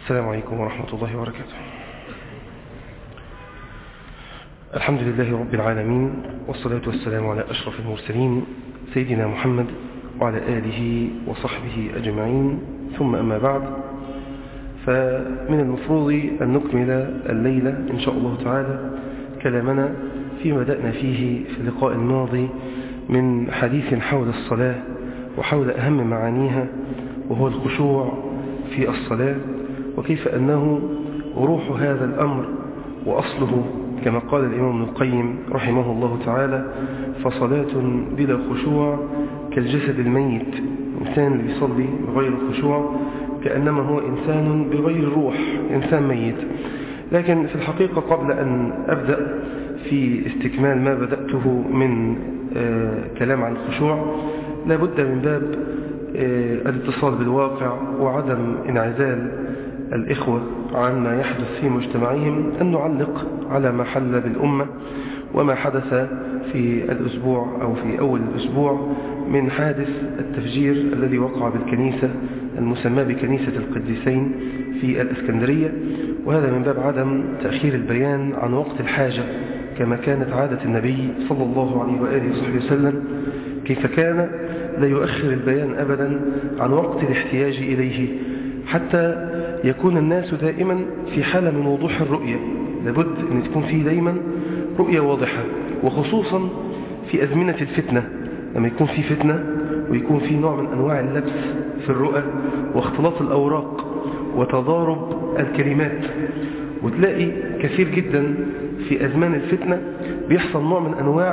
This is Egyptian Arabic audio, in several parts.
السلام عليكم ورحمة الله وبركاته الحمد لله رب العالمين والصلاة والسلام على أشرف المرسلين سيدنا محمد وعلى آله وصحبه أجمعين ثم أما بعد فمن المفروض أن نكمل الليلة إن شاء الله تعالى كلامنا فيما بدأنا فيه في اللقاء الماضي من حديث حول الصلاة وحول أهم معانيها وهو الخشوع في الصلاة وكيف أنه روح هذا الأمر وأصله كما قال الإمام ابن القيم رحمه الله تعالى فصلاة بلا خشوع كالجسد الميت إنسان اللي بيصلي بغير خشوع كأنما هو إنسان بغير روح إنسان ميت لكن في الحقيقة قبل أن أبدأ في استكمال ما بدأته من آه كلام عن الخشوع لابد من باب آه الاتصال بالواقع وعدم انعزال الإخوة عن ما يحدث في مجتمعهم أن نعلق على ما حل بالأمة وما حدث في الأسبوع أو في أول الأسبوع من حادث التفجير الذي وقع بالكنيسة المسمى بكنيسة القديسين في الأسكندرية وهذا من باب عدم تأخير البيان عن وقت الحاجة كما كانت عادة النبي صلى الله عليه وآله وصحبه وسلم كيف كان لا يؤخر البيان أبدا عن وقت الاحتياج إليه حتى يكون الناس دائما في حالة من وضوح الرؤية لابد أن تكون فيه دائما رؤية واضحة وخصوصا في أزمنة الفتنة لما يكون في فتنة ويكون في نوع من أنواع اللبس في الرؤى واختلاط الأوراق وتضارب الكلمات وتلاقي كثير جدا في أزمان الفتنة بيحصل نوع من أنواع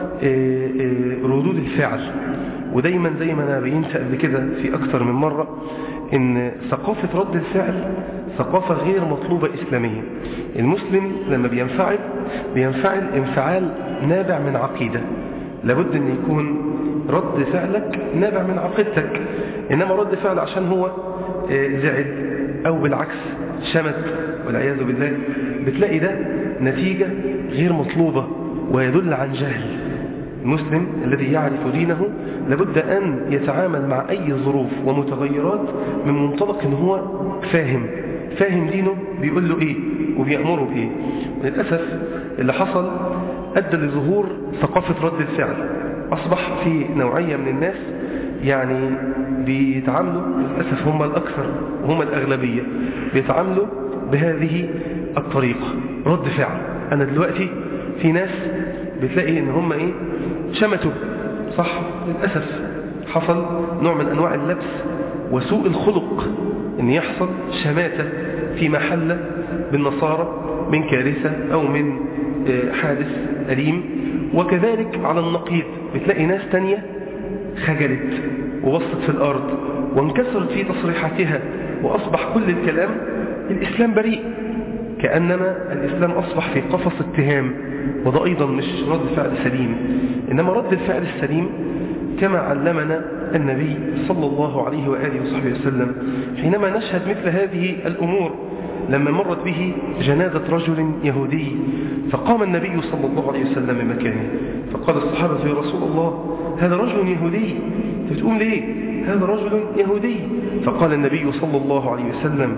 ردود الفعل ودايما زي ما أنا بينت قبل كده في أكثر من مرة إن ثقافة رد الفعل ثقافة غير مطلوبة إسلاميا المسلم لما بينفعل بينفعل انفعال نابع من عقيدة لابد أن يكون رد فعلك نابع من عقيدتك إنما رد فعل عشان هو زعل أو بالعكس شمت والعياذ بالله بتلاقي ده نتيجة غير مطلوبة ويدل عن جهل المسلم الذي يعرف دينه لابد أن يتعامل مع أي ظروف ومتغيرات من منطلق أنه هو فاهم فاهم دينه بيقول له إيه وبيأمره بإيه للأسف اللي حصل أدى لظهور ثقافة رد الفعل أصبح في نوعية من الناس يعني بيتعاملوا للأسف هم الأكثر وهم الأغلبية بيتعاملوا بهذه الطريقة رد فعل أنا دلوقتي في ناس بتلاقي ان هم ايه شمتوا صح للأسف حصل نوع من أنواع اللبس وسوء الخلق ان يحصل شماتة في محل بالنصارى من كارثة أو من حادث أليم وكذلك على النقيض بتلاقي ناس تانية خجلت وبصت في الأرض وانكسرت في تصريحاتها وأصبح كل الكلام الإسلام بريء كأنما الإسلام أصبح في قفص اتهام وده أيضا مش رد فعل سليم إنما رد الفعل السليم كما علمنا النبي صلى الله عليه وآله وصحبه وسلم حينما نشهد مثل هذه الأمور لما مرت به جنازة رجل يهودي فقام النبي صلى الله عليه وسلم مكانه فقال الصحابة يا رسول الله هذا رجل يهودي تقول ليه هذا رجل يهودي فقال النبي صلى الله عليه وسلم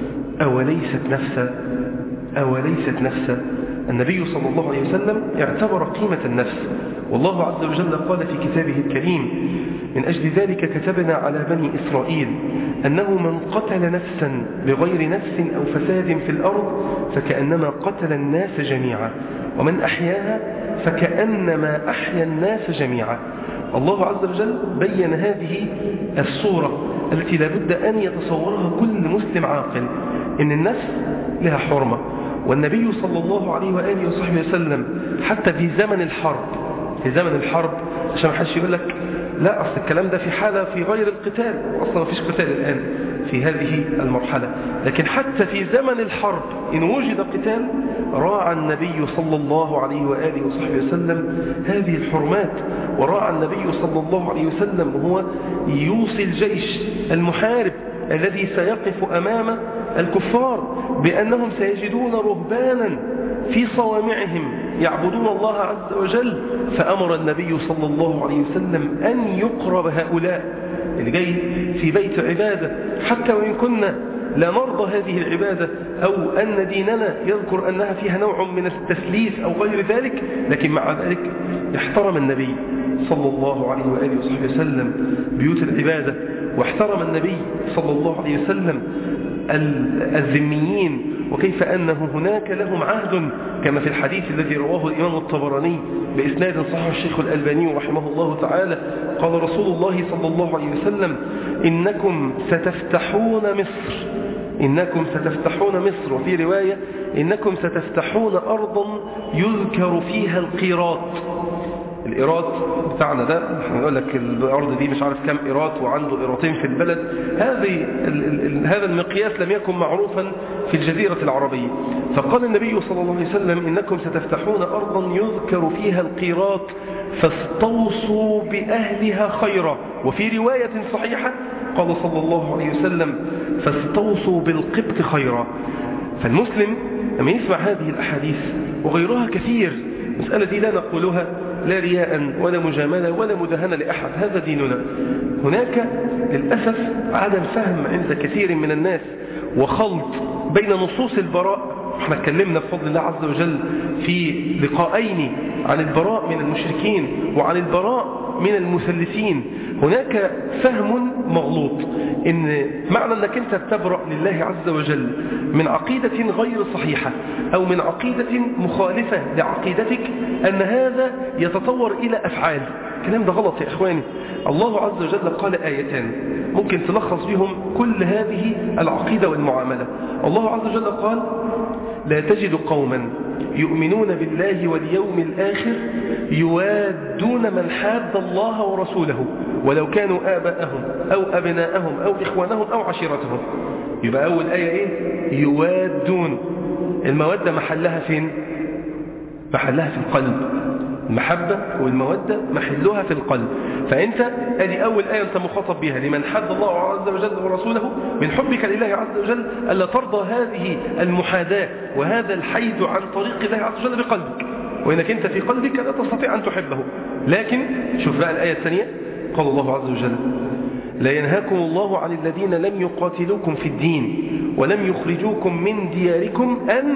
أوليست نفسا أوليست نفسا النبي صلى الله عليه وسلم اعتبر قيمة النفس والله عز وجل قال في كتابه الكريم من أجل ذلك كتبنا على بني إسرائيل أنه من قتل نفسا بغير نفس أو فساد في الأرض فكأنما قتل الناس جميعا ومن أحياها فكأنما أحيا الناس جميعا الله عز وجل بين هذه الصورة التي لابد أن يتصورها كل مسلم عاقل إن النفس لها حرمة والنبي صلى الله عليه وآله وصحبه وسلم حتى في زمن الحرب في زمن الحرب عشان ما حدش يقول لك لا أصل الكلام ده في حالة في غير القتال أصلا ما فيش قتال الآن في هذه المرحلة لكن حتى في زمن الحرب إن وجد قتال راعى النبي صلى الله عليه وآله وصحبه وسلم هذه الحرمات وراعى النبي صلى الله عليه وسلم وهو يوصي الجيش المحارب الذي سيقف أمام الكفار بأنهم سيجدون رهبانا في صوامعهم يعبدون الله عز وجل فأمر النبي صلى الله عليه وسلم أن يقرب هؤلاء اللي جاي في بيت عبادة حتى وإن كنا لا نرضى هذه العبادة أو أن ديننا يذكر أنها فيها نوع من التثليث أو غير ذلك لكن مع ذلك احترم النبي صلى الله عليه وآله وصحبه وسلم بيوت العبادة واحترم النبي صلى الله عليه وسلم الذميين وكيف أنه هناك لهم عهد كما في الحديث الذي رواه الإمام الطبراني بإسناد صحيح الشيخ الألباني رحمه الله تعالى قال رسول الله صلى الله عليه وسلم إنكم ستفتحون مصر إنكم ستفتحون مصر وفي رواية إنكم ستفتحون أرضا يذكر فيها القيراط الإيراد بتاعنا ده احنا نقول لك الأرض دي مش عارف كم إيراد وعنده إيراتين في البلد هذه هذا المقياس لم يكن معروفا في الجزيرة العربية فقال النبي صلى الله عليه وسلم إنكم ستفتحون أرضا يذكر فيها القيراط فاستوصوا بأهلها خيرا وفي رواية صحيحة قال صلى الله عليه وسلم فاستوصوا بالقبط خيرا فالمسلم لما يسمع هذه الأحاديث وغيرها كثير المسألة دي لا نقولها لا رياء ولا مجاملة ولا مدهنة لأحد هذا ديننا هناك للأسف عدم فهم عند كثير من الناس وخلط بين نصوص البراء احنا اتكلمنا بفضل الله عز وجل في لقاءين عن البراء من المشركين وعن البراء من المثلثين هناك فهم مغلوط ان معنى انك انت تبرأ لله عز وجل من عقيدة غير صحيحة او من عقيدة مخالفة لعقيدتك ان هذا يتطور الى افعال الكلام ده غلط يا اخواني الله عز وجل قال آيتان ممكن تلخص بهم كل هذه العقيدة والمعاملة الله عز وجل قال لا تجد قوما يؤمنون بالله واليوم الآخر يوادون من حاد الله ورسوله ولو كانوا آباءهم أو أبناءهم أو إخوانهم أو عشيرتهم يبقى أول آية إيه يوادون المودة محلها فين محلها في القلب المحبة والمودة محلها في القلب فأنت هذه أول آية أنت مخاطب بها لمن حد الله عز وجل ورسوله من حبك لله عز وجل ألا ترضى هذه المحاداة وهذا الحيد عن طريق الله عز وجل بقلبك وإنك أنت في قلبك لا تستطيع أن تحبه لكن شوف بقى الآية الثانية قال الله عز وجل لا ينهاكم الله عن الذين لم يقاتلوكم في الدين ولم يخرجوكم من دياركم أن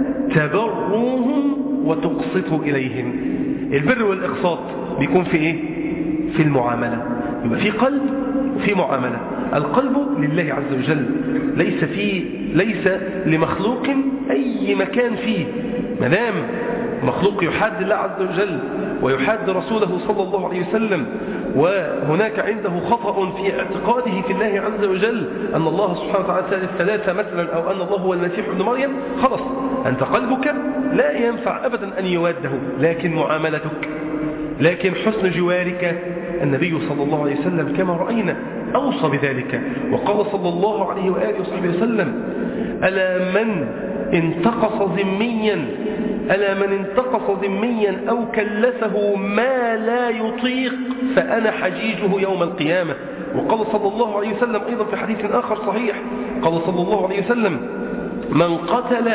تبروهم وتقسطوا إليهم البر والإقساط بيكون في إيه؟ في المعاملة يبقى في قلب وفي معاملة القلب لله عز وجل ليس فيه ليس لمخلوق أي مكان فيه مدام مخلوق يحاد الله عز وجل ويحاد رسوله صلى الله عليه وسلم وهناك عنده خطأ في اعتقاده في الله عز وجل أن الله سبحانه وتعالى ثالث ثلاثة مثلا أو أن الله هو المسيح ابن مريم خلاص أنت قلبك لا ينفع أبدا أن يواده لكن معاملتك لكن حسن جوارك النبي صلى الله عليه وسلم كما رأينا أوصى بذلك وقال صلى الله عليه وآله وصحبه وسلم ألا من انتقص ذميا ألا من انتقص ذميا أو كلفه ما لا يطيق فأنا حجيجه يوم القيامة وقال صلى الله عليه وسلم أيضا في حديث آخر صحيح قال صلى الله عليه وسلم من قتل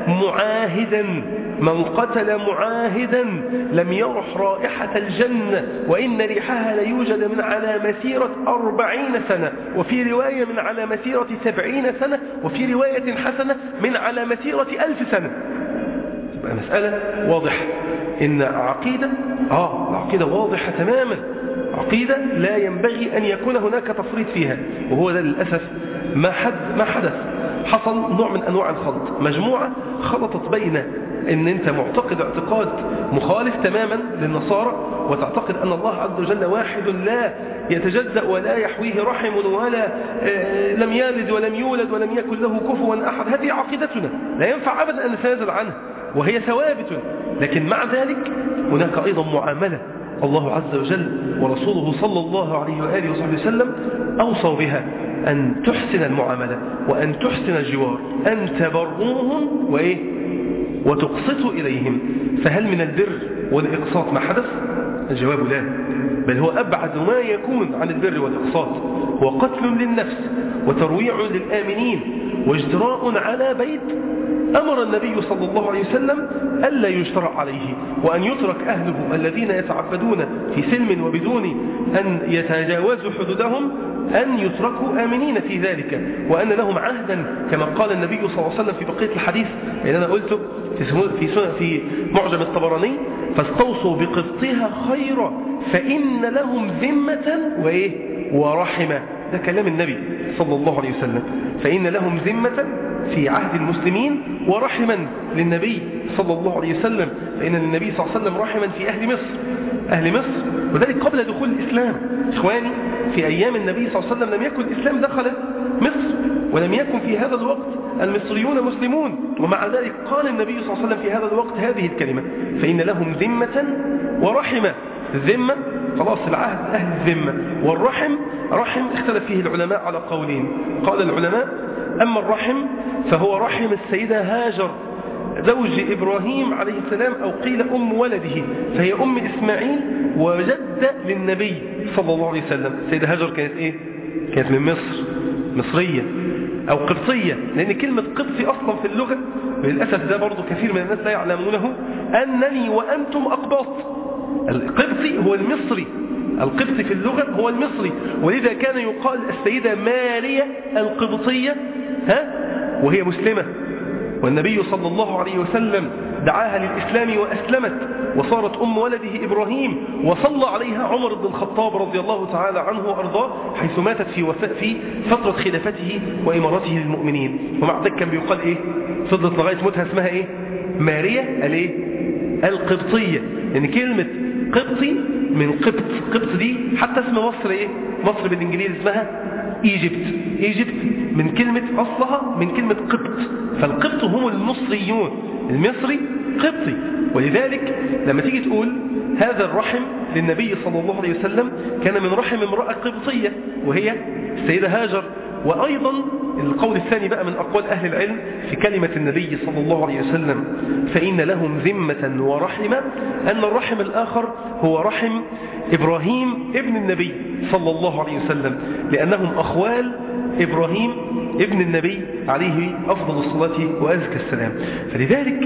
معاهدا من قتل معاهدا لم يرح رائحة الجنة وإن ريحها ليوجد من على مسيرة أربعين سنة وفي رواية من على مسيرة سبعين سنة وفي رواية حسنة من على مسيرة ألف سنة تبقى مسألة واضحة إن عقيدة آه العقيدة واضحة تماما عقيدة لا ينبغي أن يكون هناك تفريط فيها وهو ده للأسف ما, حد ما حدث حصل نوع من أنواع الخلط مجموعة خلطت بين ان انت معتقد اعتقاد مخالف تماما للنصارى وتعتقد ان الله عز وجل واحد لا يتجزأ ولا يحويه رحم ولا لم يلد ولم يولد ولم يكن له كفوا احد هذه عقيدتنا لا ينفع ابدا ان نتنازل عنها وهي ثوابت لكن مع ذلك هناك ايضا معامله الله عز وجل ورسوله صلى الله عليه وآله وصحبه وسلم أوصوا بها أن تحسن المعاملة وأن تحسن الجوار أن تبروهم وإيه وتقسطوا إليهم فهل من البر والإقساط ما حدث الجواب لا بل هو أبعد ما يكون عن البر والإقساط هو قتل للنفس وترويع للآمنين واجتراء على بيت أمر النبي صلى الله عليه وسلم ألا يشترع عليه وأن يترك أهله الذين يتعبدون في سلم وبدون أن يتجاوزوا حدودهم أن يتركوا آمنين في ذلك وأن لهم عهدا كما قال النبي صلى الله عليه وسلم في بقية الحديث اللي أنا قلته في في معجم الطبراني فاستوصوا بقسطها خيرا فإن لهم ذمة وإيه ورحمة ده كلام النبي صلى الله عليه وسلم فإن لهم ذمة في عهد المسلمين ورحما للنبي صلى الله عليه وسلم فإن النبي صلى الله عليه وسلم رحما في أهل مصر أهل مصر وذلك قبل دخول الإسلام إخواني في أيام النبي صلى الله عليه وسلم لم يكن الإسلام دخل مصر ولم يكن في هذا الوقت المصريون مسلمون ومع ذلك قال النبي صلى الله عليه وسلم في هذا الوقت هذه الكلمة فإن لهم ذمة ورحمة الذمة خلاص العهد أهل الذمة والرحم رحم اختلف فيه العلماء على قولين قال العلماء أما الرحم فهو رحم السيدة هاجر زوج إبراهيم عليه السلام أو قيل أم ولده فهي أم إسماعيل وجدة للنبي صلى الله عليه وسلم السيدة هاجر كانت إيه؟ كانت من مصر مصرية أو قبطية لأن كلمة قبطي أصلا في اللغة للأسف ده برضو كثير من الناس لا يعلمونه أنني وأنتم أقباط القبطي هو المصري القبطي في اللغة هو المصري ولذا كان يقال السيدة ماريا القبطية ها وهي مسلمة والنبي صلى الله عليه وسلم دعاها للإسلام وأسلمت وصارت أم ولده إبراهيم وصلى عليها عمر بن الخطاب رضي الله تعالى عنه وأرضاه حيث ماتت في وفاء في فترة خلافته وإمارته للمؤمنين ومع ذلك كان بيقال إيه فضلت لغاية موتها اسمها إيه ماريا الإيه القبطية يعني كلمة قبطي من قبط قبط دي حتى اسم مصر إيه مصر بالإنجليزي اسمها ايجيبت ايجيبت من كلمة أصلها من كلمة قبط فالقبط هم المصريون المصري قبطي ولذلك لما تيجي تقول هذا الرحم للنبي صلى الله عليه وسلم كان من رحم امرأة قبطية وهي السيدة هاجر وأيضا القول الثاني بقى من أقوال أهل العلم في كلمة النبي صلى الله عليه وسلم فإن لهم ذمة ورحمة أن الرحم الآخر هو رحم إبراهيم ابن النبي صلى الله عليه وسلم لأنهم أخوال إبراهيم ابن النبي عليه أفضل الصلاة وأزكى السلام فلذلك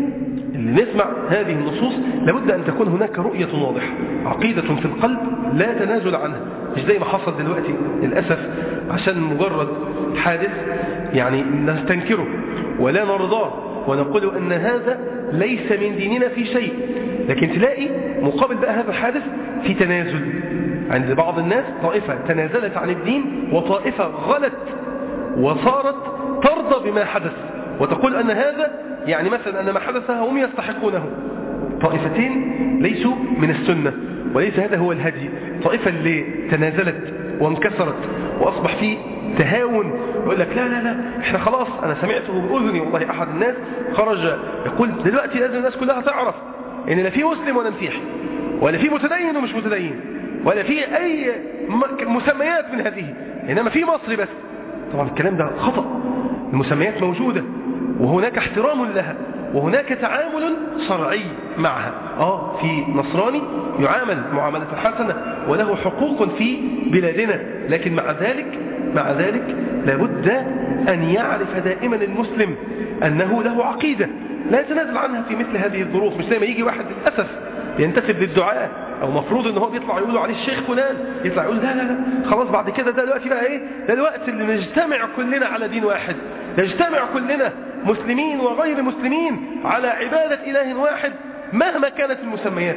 اللي نسمع هذه النصوص لابد أن تكون هناك رؤية واضحة عقيدة في القلب لا تنازل عنها مش زي ما حصل دلوقتي للأسف عشان مجرد حادث يعني نستنكره ولا نرضاه ونقول أن هذا ليس من ديننا في شيء لكن تلاقي مقابل بقى هذا الحادث في تنازل عند بعض الناس طائفة تنازلت عن الدين وطائفة غلت وصارت ترضى بما حدث وتقول أن هذا يعني مثلا أن ما حدث هم يستحقونه طائفتين ليسوا من السنة وليس هذا هو الهدي طائفة اللي تنازلت وانكسرت وأصبح فيه تهاون يقول لك لا لا لا احنا خلاص أنا سمعته بأذني والله أحد الناس خرج يقول دلوقتي لازم الناس كلها تعرف إن لا في مسلم ولا مسيحي ولا في متدين ومش متدين ولا في أي مسميات من هذه إنما في مصري بس طبعا الكلام ده خطأ المسميات موجودة وهناك احترام لها وهناك تعامل شرعي معها آه في نصراني يعامل معاملة حسنة وله حقوق في بلادنا لكن مع ذلك مع ذلك لابد أن يعرف دائما المسلم أنه له عقيدة لا يتنازل عنها في مثل هذه الظروف مش زي ما يجي واحد للأسف ينتسب للدعاء او مفروض ان هو بيطلع يقولوا عليه الشيخ فلان يطلع يقول لا لا لا خلاص بعد كده ده دلوقتي بقى ايه ده الوقت اللي نجتمع كلنا على دين واحد نجتمع كلنا مسلمين وغير مسلمين على عبادة اله واحد مهما كانت المسميات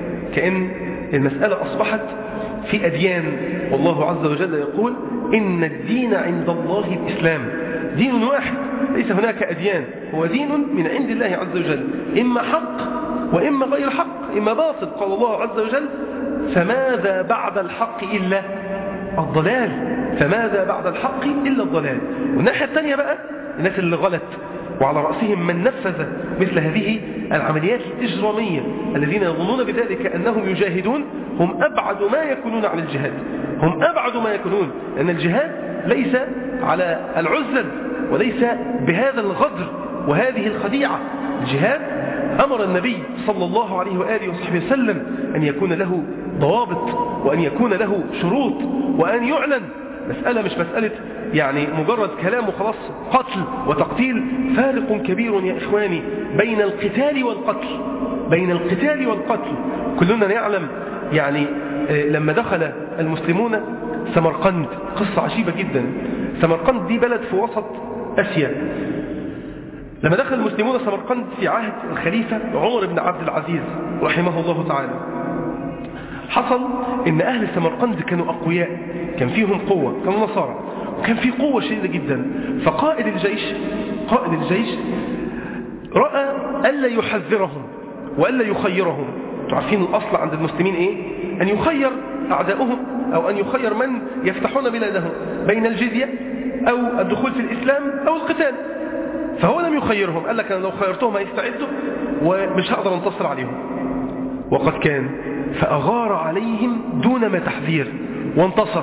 كأن المسألة أصبحت في أديان والله عز وجل يقول إن الدين عند الله الإسلام دين واحد ليس هناك أديان هو دين من عند الله عز وجل إما حق وإما غير حق إما باطل قال الله عز وجل فماذا بعد الحق إلا الضلال فماذا بعد الحق إلا الضلال والناحية الثانية بقى الناس اللي غلط وعلى رأسهم من نفذ مثل هذه العمليات الإجرامية الذين يظنون بذلك أنهم يجاهدون هم أبعد ما يكونون عن الجهاد هم أبعد ما يكونون لأن الجهاد ليس على العزل وليس بهذا الغدر وهذه الخديعة الجهاد أمر النبي صلى الله عليه وآله وصحبه وسلم أن يكون له ضوابط وأن يكون له شروط وأن يعلن مسألة مش مسألة يعني مجرد كلام وخلاص قتل وتقتيل فارق كبير يا إخواني بين القتال والقتل بين القتال والقتل كلنا يعلم يعني لما دخل المسلمون سمرقند قصة عجيبة جدا سمرقند دي بلد في وسط أسيا لما دخل المسلمون سمرقند في عهد الخليفة عمر بن عبد العزيز رحمه الله تعالى حصل ان اهل سمرقند كانوا اقوياء كان فيهم قوة كانوا نصارى وكان في قوة شديدة جدا فقائد الجيش قائد الجيش رأى ألا يحذرهم وألا يخيرهم تعرفين الأصل عند المسلمين إيه أن يخير أعداؤهم أو أن يخير من يفتحون بلادهم بين الجزية أو الدخول في الإسلام أو القتال فهو لم يخيرهم قال لك أنا لو خيرتهم هيستعدوا ومش هقدر انتصر عليهم وقد كان فأغار عليهم دون ما تحذير وانتصر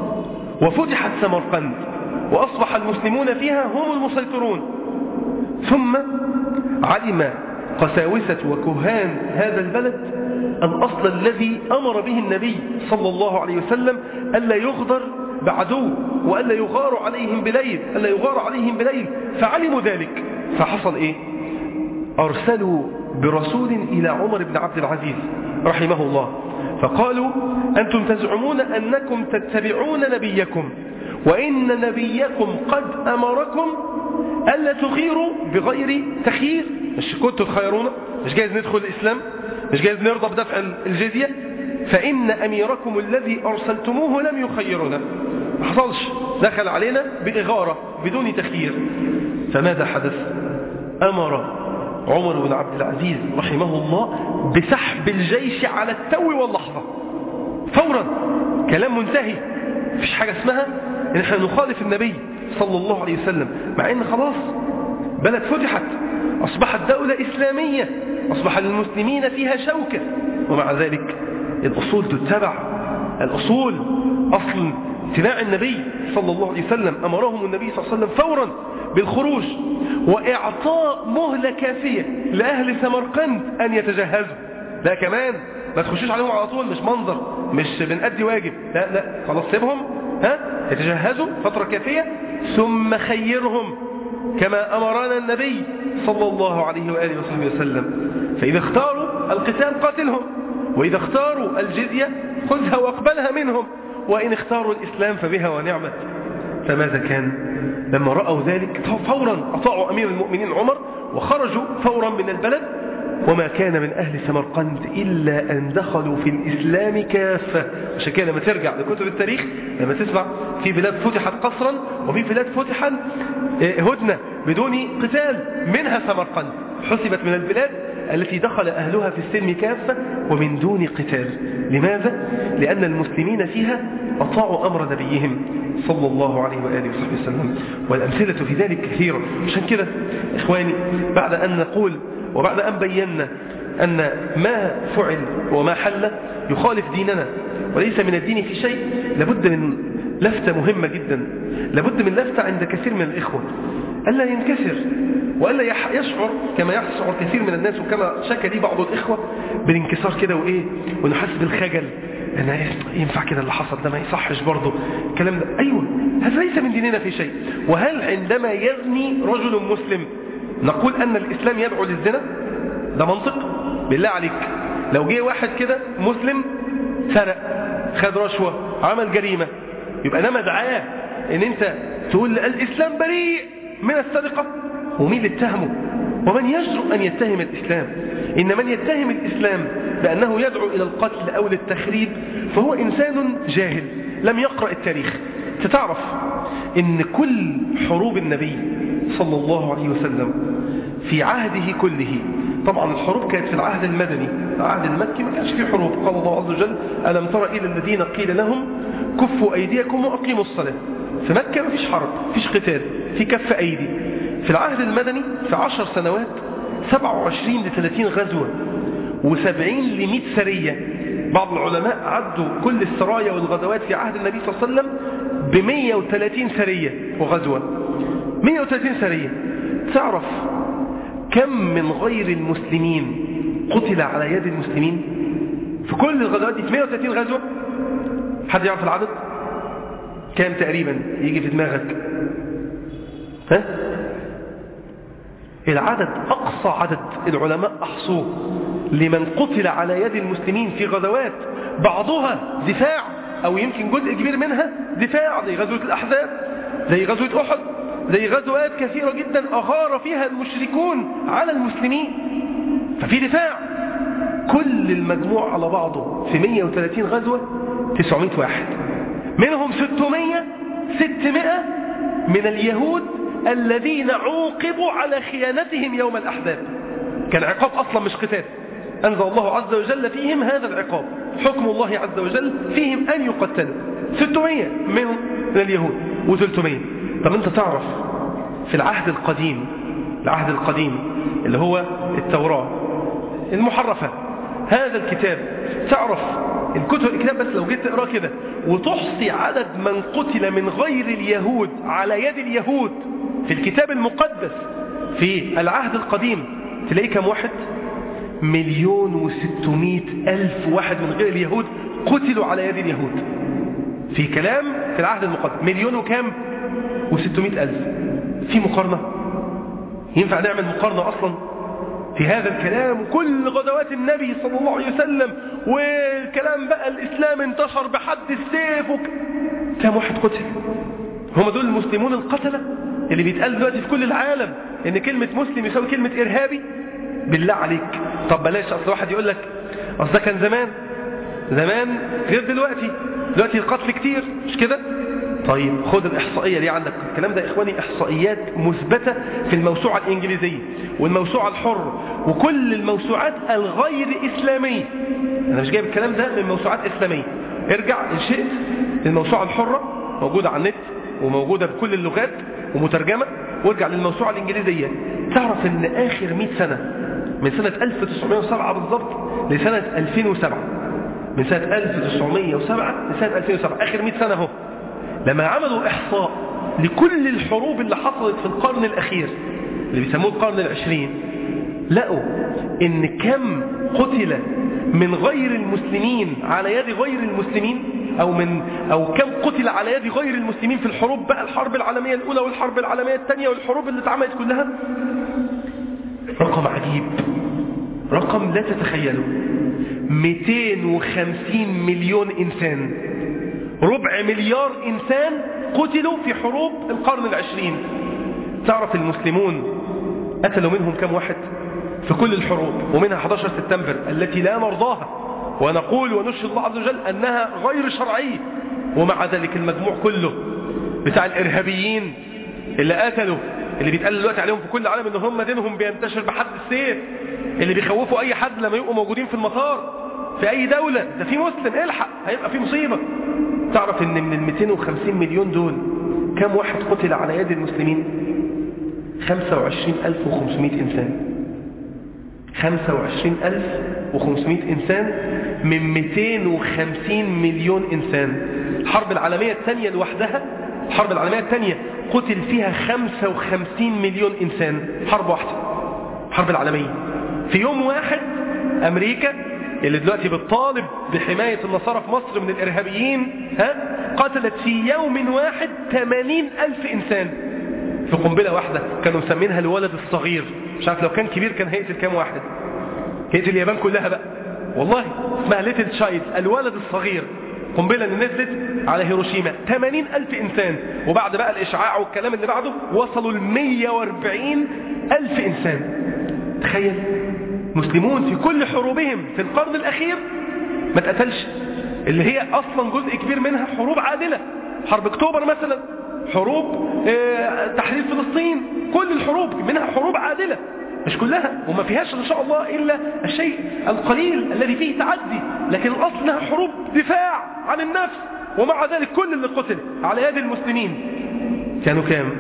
وفتحت سمرقند وأصبح المسلمون فيها هم المسيطرون ثم علم قساوسة وكهان هذا البلد الأصل الذي أمر به النبي صلى الله عليه وسلم ألا يغدر بعدو وألا يغار عليهم بليل ألا يغار عليهم بليل فعلموا ذلك فحصل إيه أرسلوا برسول إلى عمر بن عبد العزيز رحمه الله فقالوا أنتم تزعمون أنكم تتبعون نبيكم وإن نبيكم قد أمركم ألا تخيروا بغير تخيير مش كنتوا تخيرون مش جايز ندخل الإسلام مش جايز نرضى بدفع الجزية فإن أميركم الذي أرسلتموه لم يخيرنا ما حصلش دخل علينا بإغارة بدون تخيير فماذا حدث أمر عمر بن عبد العزيز رحمه الله بسحب الجيش على التو واللحظة فورا كلام منتهي مفيش حاجة اسمها ان احنا نخالف النبي صلى الله عليه وسلم مع ان خلاص بلد فتحت اصبحت دولة اسلامية اصبح للمسلمين فيها شوكة ومع ذلك الاصول تتبع الاصول اصل اتباع النبي صلى الله عليه وسلم امرهم النبي صلى الله عليه وسلم فورا بالخروج واعطاء مهلة كافية لاهل سمرقند ان يتجهزوا لا كمان ما تخشوش عليهم على طول مش منظر مش بنأدي واجب لا لا خلاص سيبهم ها يتجهزوا فترة كافية ثم خيرهم كما أمرنا النبي صلى الله عليه وآله وصحبه وسلم فإذا اختاروا القتال قاتلهم وإذا اختاروا الجزية خذها واقبلها منهم وإن اختاروا الإسلام فبها ونعمت فماذا كان لما رأوا ذلك فورا أطاعوا أمير المؤمنين عمر وخرجوا فورا من البلد وما كان من أهل سمرقند إلا أن دخلوا في الإسلام كافة عشان كده لما ترجع لكتب التاريخ لما تسمع في بلاد فتحت قصرا وفي بلاد فتحت هدنة بدون قتال منها سمرقند حسبت من البلاد التي دخل أهلها في السلم كافة ومن دون قتال لماذا؟ لأن المسلمين فيها أطاعوا أمر نبيهم صلى الله عليه وآله وصحبه وسلم والأمثلة في ذلك كثيرة عشان كده إخواني بعد أن نقول وبعد أن بينا أن ما فعل وما حل يخالف ديننا وليس من الدين في شيء لابد من لفتة مهمة جدا لابد من لفتة عند كثير من الإخوة ألا ينكسر وألا يشعر كما يشعر كثير من الناس وكما شكى لي بعض الإخوة بالانكسار كده وإيه ونحس بالخجل أنا ينفع كده اللي حصل ده ما يصحش برضه الكلام ده أيوة هذا ليس من ديننا في شيء وهل عندما يغني رجل مسلم نقول أن الإسلام يدعو للزنا ده منطق بالله عليك لو جه واحد كده مسلم سرق خد رشوة عمل جريمة يبقى ده مدعاه ان انت تقول الإسلام بريء من السرقة ومين اللي اتهمه ومن يجرؤ أن يتهم الإسلام إن من يتهم الإسلام بأنه يدعو إلى القتل أو للتخريب فهو إنسان جاهل لم يقرأ التاريخ ستعرف إن كل حروب النبي صلى الله عليه وسلم في عهده كله طبعا الحروب كانت في العهد المدني العهد المكي ما كانش فيه حروب قال الله عز وجل ألم تر إلى الذين قيل لهم كفوا أيديكم وأقيموا الصلاة في مكة ما فيش حرب فيش قتال في كف أيدي في العهد المدني في عشر سنوات 27 ل 30 غزوة و70 ل 100 سرية بعض العلماء عدوا كل السرايا والغزوات في عهد النبي صلى الله عليه وسلم ب 130 سرية وغزوة 130 سرية تعرف كم من غير المسلمين قتل على يد المسلمين في كل الغزوات دي في 130 غزوة حد يعرف العدد كام تقريبا يجي في دماغك ها العدد أقصى عدد العلماء أحصوه لمن قتل على يد المسلمين في غزوات بعضها دفاع أو يمكن جزء كبير منها دفاع زي غزوة الأحزاب زي غزوة أحد زي غزوات كثيرة جدا أغار فيها المشركون على المسلمين ففي دفاع كل المجموع على بعضه في 130 غزوة 900 واحد منهم 600 600 من اليهود الذين عوقبوا على خيانتهم يوم الأحزاب كان عقاب أصلا مش قتال أنزل الله عز وجل فيهم هذا العقاب حكم الله عز وجل فيهم أن يقتلوا 600 من اليهود و300 طب أنت تعرف في العهد القديم العهد القديم اللي هو التوراة المحرفة هذا الكتاب تعرف الكتب الكتاب بس لو جيت تقراه كده وتحصي عدد من قتل من غير اليهود على يد اليهود في الكتاب المقدس في العهد القديم تلاقي كم واحد مليون وستمائة ألف واحد من غير اليهود قتلوا على يد اليهود في كلام في العهد المقدس مليون وكام وستمائة ألف في مقارنة ينفع نعمل مقارنة أصلا في هذا الكلام وكل غزوات النبي صلى الله عليه وسلم والكلام بقى الإسلام انتشر بحد السيف وك... كم واحد قتل هم دول المسلمون القتلة اللي بيتقال دلوقتي في كل العالم ان كلمة مسلم يساوي كلمة إرهابي بالله عليك طب بلاش أصل واحد يقول لك أصل ده كان زمان زمان غير دلوقتي دلوقتي القتل كتير مش كده طيب خد الإحصائية دي عندك الكلام ده إخواني إحصائيات مثبتة في الموسوعة الإنجليزية والموسوعة الحرة وكل الموسوعات الغير إسلامية أنا مش جايب الكلام ده من موسوعات إسلامية ارجع إن شئت للموسوعة الحرة موجودة على النت وموجودة بكل اللغات ومترجمة وارجع للموسوعة الإنجليزية تعرف ان آخر 100 سنة من سنة 1907 بالضبط لسنة 2007 من سنة 1907 لسنة 2007 آخر 100 سنة اهو لما عملوا إحصاء لكل الحروب اللي حصلت في القرن الأخير اللي بيسموه القرن العشرين لقوا إن كم قتل من غير المسلمين على يد غير المسلمين أو, من أو كم قتل على يد غير المسلمين في الحروب بقى الحرب العالمية الأولى والحرب العالمية الثانية والحروب اللي اتعملت كلها رقم عجيب رقم لا تتخيله 250 مليون إنسان ربع مليار إنسان قتلوا في حروب القرن العشرين تعرف المسلمون قتلوا منهم كم واحد في كل الحروب ومنها 11 سبتمبر التي لا نرضاها ونقول ونشهد الله عز وجل أنها غير شرعية ومع ذلك المجموع كله بتاع الإرهابيين اللي قتلوا اللي بيتقال دلوقتي عليهم في كل العالم ان هم دينهم بينتشر بحد السيف اللي بيخوفوا اي حد لما يبقوا موجودين في المطار في اي دولة ده في مسلم الحق هيبقى في مصيبة تعرف ان من ال 250 مليون دول كم واحد قتل على يد المسلمين 25500 انسان 25500 انسان من 250 مليون انسان الحرب العالمية الثانية لوحدها الحرب العالمية الثانية قتل فيها 55 مليون إنسان حرب واحدة الحرب العالمية في يوم واحد أمريكا اللي دلوقتي بتطالب بحماية النصارى في مصر من الإرهابيين ها قتلت في يوم واحد 80 ألف إنسان في قنبلة واحدة كانوا مسمينها الولد الصغير مش عارف لو كان كبير كان هيقتل كام واحد هيقتل اليابان كلها بقى والله اسمها ليتل تشايلد الولد الصغير قنبلة اللي نزلت على هيروشيما 80 ألف إنسان وبعد بقى الإشعاع والكلام اللي بعده وصلوا ل 140 ألف إنسان تخيل مسلمون في كل حروبهم في القرن الأخير ما تقتلش اللي هي أصلا جزء كبير منها حروب عادلة حرب اكتوبر مثلا حروب اه تحرير فلسطين كل الحروب منها حروب عادلة مش كلها وما فيهاش إن شاء الله إلا الشيء القليل الذي فيه تعدي لكن الأصل انها حروب دفاع عن النفس ومع ذلك كل اللي قتل على يد المسلمين كانوا كام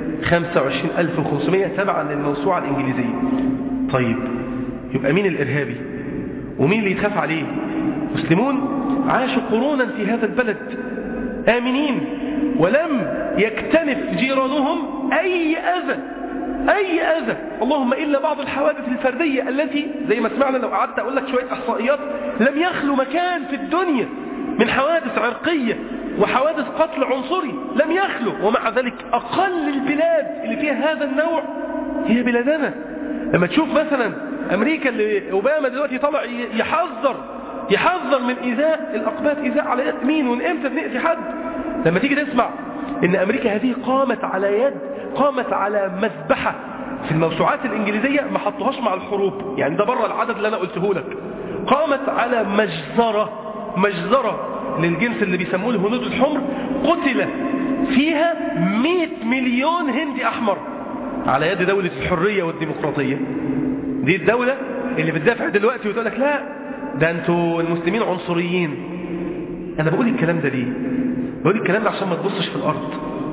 25500 تبعا للموسوعة الإنجليزية طيب يبقى مين الإرهابي ومين اللي يتخاف عليه مسلمون عاشوا قرونا في هذا البلد آمنين ولم يكتنف جيرانهم أي أذى أي أذى اللهم إلا بعض الحوادث الفردية التي زي ما سمعنا لو قعدت أقول لك شوية إحصائيات لم يخلو مكان في الدنيا من حوادث عرقية وحوادث قتل عنصري لم يخلو ومع ذلك أقل البلاد اللي فيها هذا النوع هي بلادنا لما تشوف مثلا أمريكا اللي أوباما دلوقتي طلع يحذر يحذر من إيذاء الأقباط إيذاء على يد مين ومن إمتى بنأذي حد لما تيجي تسمع إن أمريكا هذه قامت على يد قامت على مذبحة في الموسوعات الإنجليزية ما حطوهاش مع الحروب يعني ده بره العدد اللي أنا قلته لك قامت على مجزرة مجزرة للجنس اللي بيسموه الهنود الحمر قتل فيها 100 مليون هندي أحمر على يد دولة الحرية والديمقراطية دي الدولة اللي بتدافع دلوقتي وتقول لك لا ده انتوا المسلمين عنصريين انا بقول الكلام ده ليه بقول الكلام ده عشان ما تبصش في الارض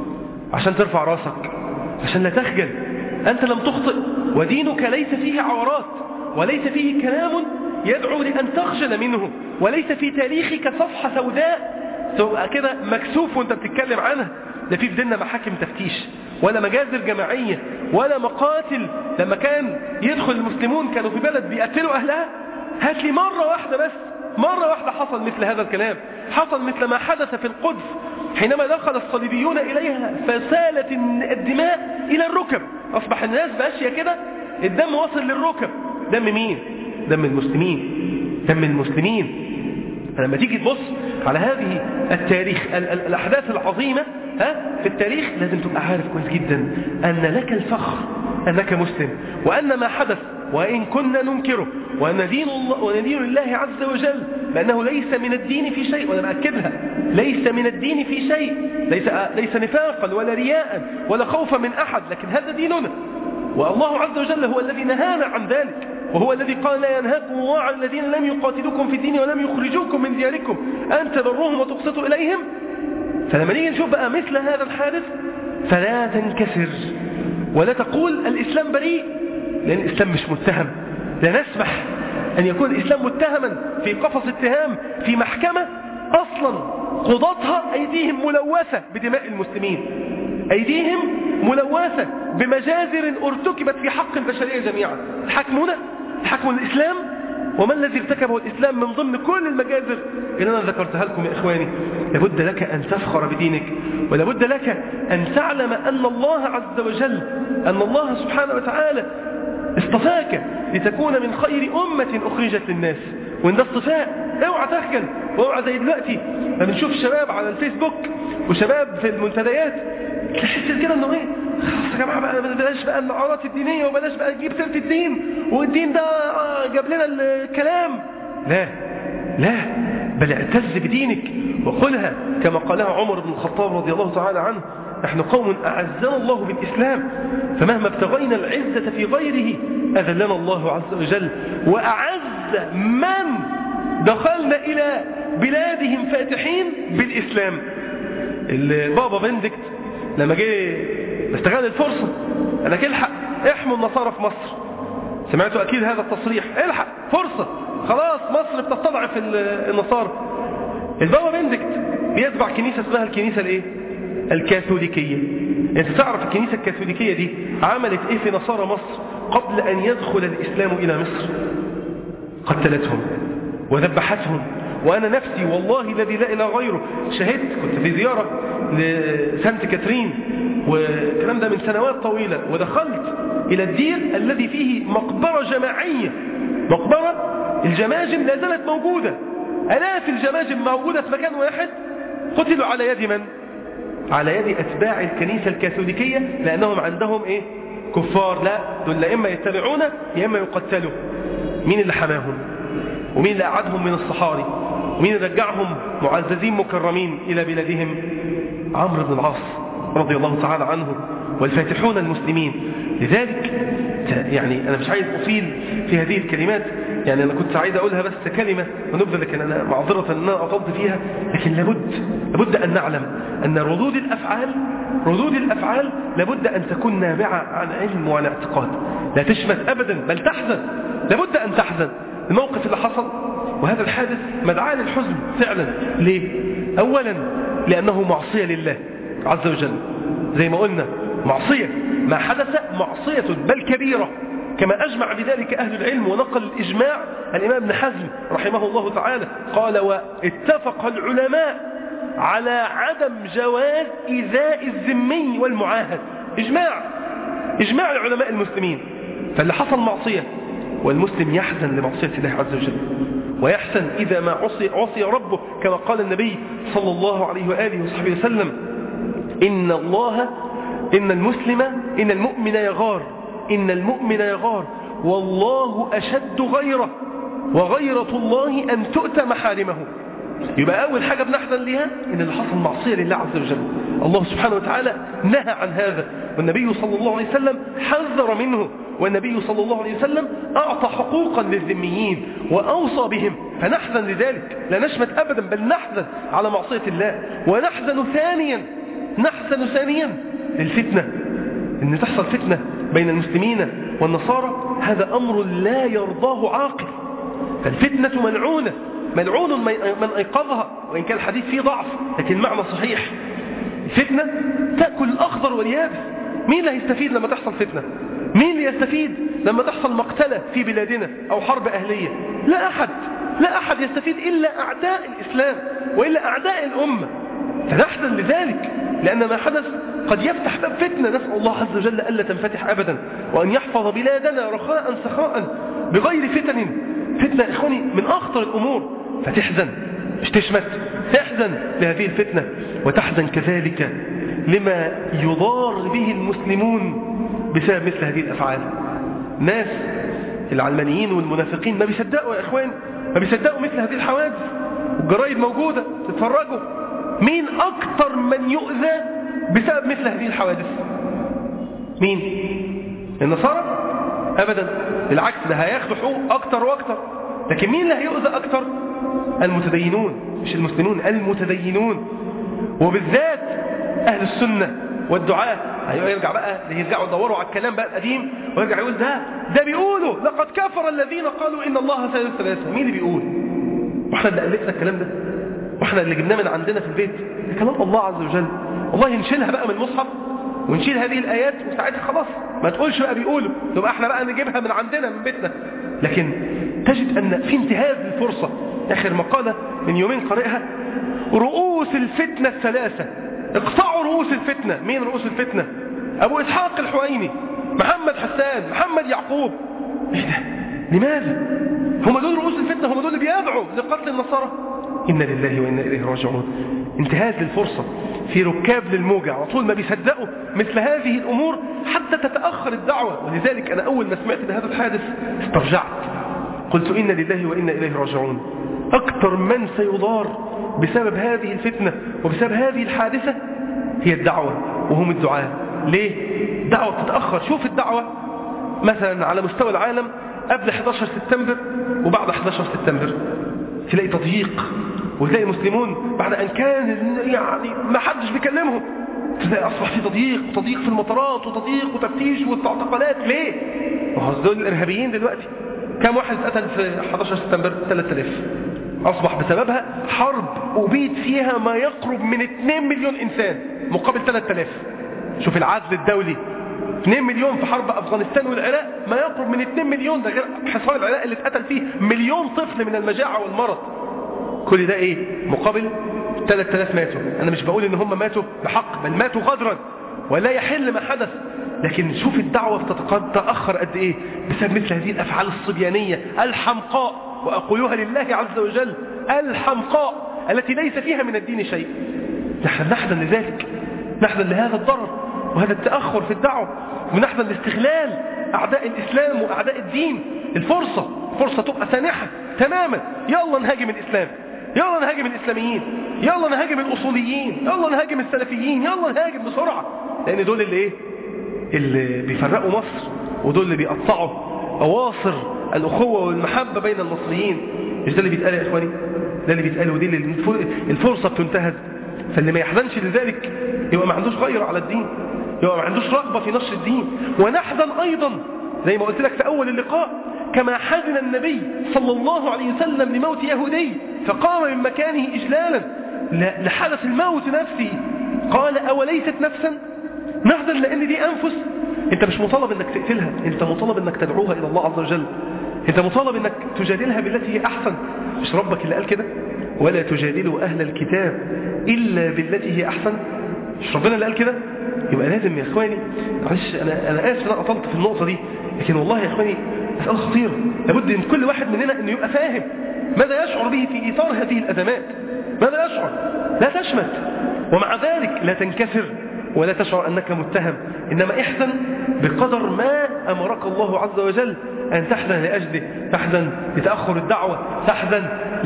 عشان ترفع راسك عشان لا تخجل انت لم تخطئ ودينك ليس فيه عورات وليس فيه كلام يدعو لأن تخجل منه وليس في تاريخك صفحة سوداء تبقى كده مكسوف وانت بتتكلم عنها لا في في ديننا محاكم تفتيش ولا مجازر جماعية ولا مقاتل لما كان يدخل المسلمون كانوا في بلد بيقتلوا أهلها هات لي مرة واحدة بس مرة واحدة حصل مثل هذا الكلام حصل مثل ما حدث في القدس حينما دخل الصليبيون إليها فسالت الدماء إلى الركب أصبح الناس ماشية كده الدم وصل للركب دم مين؟ دم المسلمين دم المسلمين فلما تيجي تبص على هذه التاريخ ال ال الأحداث العظيمة ها في التاريخ لازم تبقى عارف كويس جدا أن لك الفخر أنك مسلم وأن ما حدث وإن كنا ننكره وأن دين الله, وأن دين الله عز وجل بأنه ليس من الدين في شيء وأنا مأكدها ليس من الدين في شيء ليس, ليس نفاقا ولا رياء ولا خوفا من أحد لكن هذا ديننا والله عز وجل هو الذي نهانا عن ذلك وهو الذي قال لا ينهاكم الله عن الذين لم يقاتلوكم في الدين ولم يخرجوكم من دياركم أن تبروهم وتقسطوا إليهم فلما نيجي نشوف بقى مثل هذا الحادث فلا تنكسر ولا تقول الإسلام بريء لأن الإسلام مش متهم لا نسمح أن يكون الإسلام متهما في قفص اتهام في محكمة أصلا قضاتها أيديهم ملوثة بدماء المسلمين أيديهم ملوثة بمجازر ارتكبت في حق البشرية جميعا حكمنا حكم الإسلام وما الذي ارتكبه الإسلام من ضمن كل المجازر اللي أنا ذكرتها لكم يا إخواني لابد لك أن تفخر بدينك ولابد لك أن تعلم أن الله عز وجل أن الله سبحانه وتعالى اصطفاك لتكون من خير أمة أخرجت للناس وإن ده اصطفاء اوعى تخجل واوعى زي دلوقتي لما بنشوف شباب على الفيسبوك وشباب في المنتديات تحس كده انه ايه خلاص يا جماعه بقى بلاش بقى النعرات الدينيه وبلاش بقى نجيب سيره الدين والدين ده جاب لنا الكلام لا لا بل اعتز بدينك وقلها كما قالها عمر بن الخطاب رضي الله تعالى عنه نحن قوم أعزنا الله بالإسلام فمهما ابتغينا العزة في غيره أذلنا الله عز وجل وأعز من دخلنا إلى بلادهم فاتحين بالإسلام البابا بندكت لما جه استغل الفرصة أنك الحق احموا النصارى في مصر سمعتوا أكيد هذا التصريح الحق فرصة خلاص مصر بتستضعف النصارى البابا بندكت بيتبع كنيسة اسمها الكنيسة الايه الكاثوليكية انت تعرف الكنيسة الكاثوليكية دي عملت ايه في نصارى مصر قبل ان يدخل الاسلام الى مصر قتلتهم وذبحتهم وانا نفسي والله الذي لا اله غيره شهدت كنت في زيارة لسانت كاترين والكلام ده من سنوات طويلة ودخلت الى الدير الذي فيه مقبرة جماعية مقبرة الجماجم لا زالت موجودة الاف الجماجم موجودة في مكان واحد قتلوا على يد من على يد أتباع الكنيسة الكاثوليكية لأنهم عندهم إيه كفار لا دول لا إما يتبعون يا إما يقتلوا مين اللي حماهم ومين اللي أعدهم من الصحاري ومين اللي رجعهم معززين مكرمين إلى بلادهم عمرو بن العاص رضي الله تعالى عنه والفاتحون المسلمين لذلك يعني أنا مش عايز أطيل في هذه الكلمات يعني أنا كنت عايز أقولها بس كلمة ونبذل لكن أنا معذرة أن أنا أطلت فيها لكن لابد لابد أن نعلم أن ردود الأفعال ردود الأفعال لابد أن تكون نابعة عن علم وعن اعتقاد لا تشمت أبدا بل تحزن لابد أن تحزن الموقف اللي حصل وهذا الحادث مدعاة للحزن فعلا ليه؟ أولا لأنه معصية لله عز وجل زي ما قلنا معصية ما حدث معصية بل كبيرة كما أجمع بذلك أهل العلم ونقل الإجماع الإمام ابن حزم رحمه الله تعالى قال واتفق العلماء على عدم جواز إيذاء الذمي والمعاهد إجماع إجماع العلماء المسلمين فاللي حصل معصية والمسلم يحزن لمعصية الله عز وجل ويحسن إذا ما عصي, عصي ربه كما قال النبي صلى الله عليه وآله وصحبه وسلم إن الله إن المسلم إن المؤمن يغار إن المؤمن يغار والله أشد غيره وغيرة الله أن تؤتى محارمه يبقى أول حاجة بنحزن لها إن اللي حصل معصية لله عز وجل الله سبحانه وتعالى نهى عن هذا والنبي صلى الله عليه وسلم حذر منه والنبي صلى الله عليه وسلم أعطى حقوقا للذميين وأوصى بهم فنحزن لذلك لا نشمت أبدا بل نحزن على معصية الله ونحزن ثانيا نحزن ثانيا للفتنة إن تحصل فتنة بين المسلمين والنصارى هذا أمر لا يرضاه عاقل فالفتنة ملعونة ملعون من أيقظها وإن كان الحديث فيه ضعف لكن المعنى صحيح الفتنة تأكل الأخضر واليابس مين اللي هيستفيد لما تحصل فتنة مين اللي يستفيد لما تحصل مقتلة في بلادنا أو حرب أهلية لا أحد لا أحد يستفيد إلا أعداء الإسلام وإلا أعداء الأمة فنحزن لذلك لأن ما حدث قد يفتح باب فتنة نسأل الله عز وجل ألا تنفتح أبدا وأن يحفظ بلادنا رخاء سخاء بغير فتن فتنة إخواني من أخطر الأمور فتحزن مش تشمت تحزن لهذه الفتنة وتحزن كذلك لما يضار به المسلمون بسبب مثل هذه الأفعال ناس العلمانيين والمنافقين ما بيصدقوا يا إخوان ما بيصدقوا مثل هذه الحوادث والجرائد موجودة تتفرجوا مين أكثر من يؤذى بسبب مثل هذه الحوادث مين النصارى أبدا بالعكس ده هياخدوا حقوق أكتر وأكتر لكن مين اللي هيؤذى أكتر المتدينون مش المسلمون المتدينون وبالذات أهل السنة والدعاء أيوة يرجع بقى يرجعوا يدوروا على الكلام بقى القديم ويرجع يقول ده ده بيقولوا لقد كفر الذين قالوا إن الله ثالث ثلاثة مين اللي بيقول واحنا اللي ألفنا الكلام ده واحنا اللي جبناه من عندنا في البيت ده كلام الله عز وجل والله نشيلها بقى من المصحف ونشيل هذه الآيات وساعتها خلاص ما تقولش بقى بيقولوا تبقى احنا بقى نجيبها من عندنا من بيتنا لكن تجد أن في انتهاز للفرصة آخر مقالة من يومين قرأها رؤوس الفتنة الثلاثة اقطعوا رؤوس الفتنة مين رؤوس الفتنة أبو إسحاق الحويني محمد حسان محمد يعقوب ايه ده لماذا هم دول رؤوس الفتنة هم دول اللي بيدعوا لقتل النصارى إنا لله وإنا إليه راجعون انتهاز للفرصة في ركاب للموجة على طول ما بيصدقوا مثل هذه الأمور حتى تتأخر الدعوة ولذلك أنا أول ما سمعت بهذا الحادث استرجعت قلت إنا لله وإنا إليه راجعون أكثر من سيضار بسبب هذه الفتنة وبسبب هذه الحادثة هي الدعوة وهم الدعاء ليه؟ دعوة تتأخر شوف الدعوة مثلا على مستوى العالم قبل 11 سبتمبر وبعد 11 سبتمبر تلاقي تضييق وتلاقي المسلمون بعد أن كان يعني ما حدش بيكلمهم تلاقي أصبح في تضييق وتضييق في المطارات وتضييق وتفتيش واعتقالات ليه؟ وهو دول الإرهابيين دلوقتي كم واحد اتقتل في 11 سبتمبر 3000 أصبح بسببها حرب أبيد فيها ما يقرب من 2 مليون إنسان مقابل 3000 شوف العدل الدولي 2 مليون في حرب أفغانستان والعراق ما يقرب من 2 مليون ده غير حصار العراق اللي اتقتل فيه مليون طفل من المجاعة والمرض كل ده ايه مقابل 3000 ماتوا انا مش بقول ان هم ماتوا بحق بل ماتوا غدرا ولا يحل ما حدث لكن شوف الدعوة تتأخر قد ايه بسبب مثل هذه الافعال الصبيانية الحمقاء واقولها لله عز وجل الحمقاء التي ليس فيها من الدين شيء نحن نحزن لذلك نحزن لهذا الضرر وهذا التأخر في الدعوة ونحزن لاستغلال أعداء الإسلام وأعداء الدين الفرصة فرصة تبقى سانحة تماما يلا نهاجم الإسلام يلا نهاجم الإسلاميين يلا نهاجم الأصوليين يلا نهاجم السلفيين يلا نهاجم بسرعة لأن دول اللي إيه اللي بيفرقوا مصر ودول اللي بيقطعوا أواصر الأخوة والمحبة بين المصريين مش ده اللي بيتقال يا إخواني ده اللي بيتقال ودي اللي الفرصة بتنتهز فاللي ما يحزنش لذلك يبقى ما عندوش غير على الدين يبقى ما عندوش رغبة في نشر الدين ونحزن أيضا زي ما قلت لك في أول اللقاء كما حزن النبي صلى الله عليه وسلم لموت يهودي فقام من مكانه إجلالا لحدث الموت نفسه قال أوليست نفسا نحزن لأن دي أنفس انت مش مطالب انك تقتلها انت مطالب انك تدعوها الى الله عز وجل انت مطالب انك تجادلها بالتي هي احسن مش ربك اللي قال كده ولا تجادلوا اهل الكتاب الا بالتي هي احسن مش ربنا اللي قال كده يبقى لازم يا اخواني معلش انا انا اسف انا اطلت في النقطه دي لكن والله يا اخواني مساله خطيره لابد ان كل واحد مننا انه يبقى فاهم ماذا يشعر به في إيثار هذه الأزمات ماذا يشعر لا تشمت ومع ذلك لا تنكسر ولا تشعر أنك متهم إنما احزن بقدر ما أمرك الله عز وجل أن تحزن لأجله تحزن لتأخر الدعوة تحزن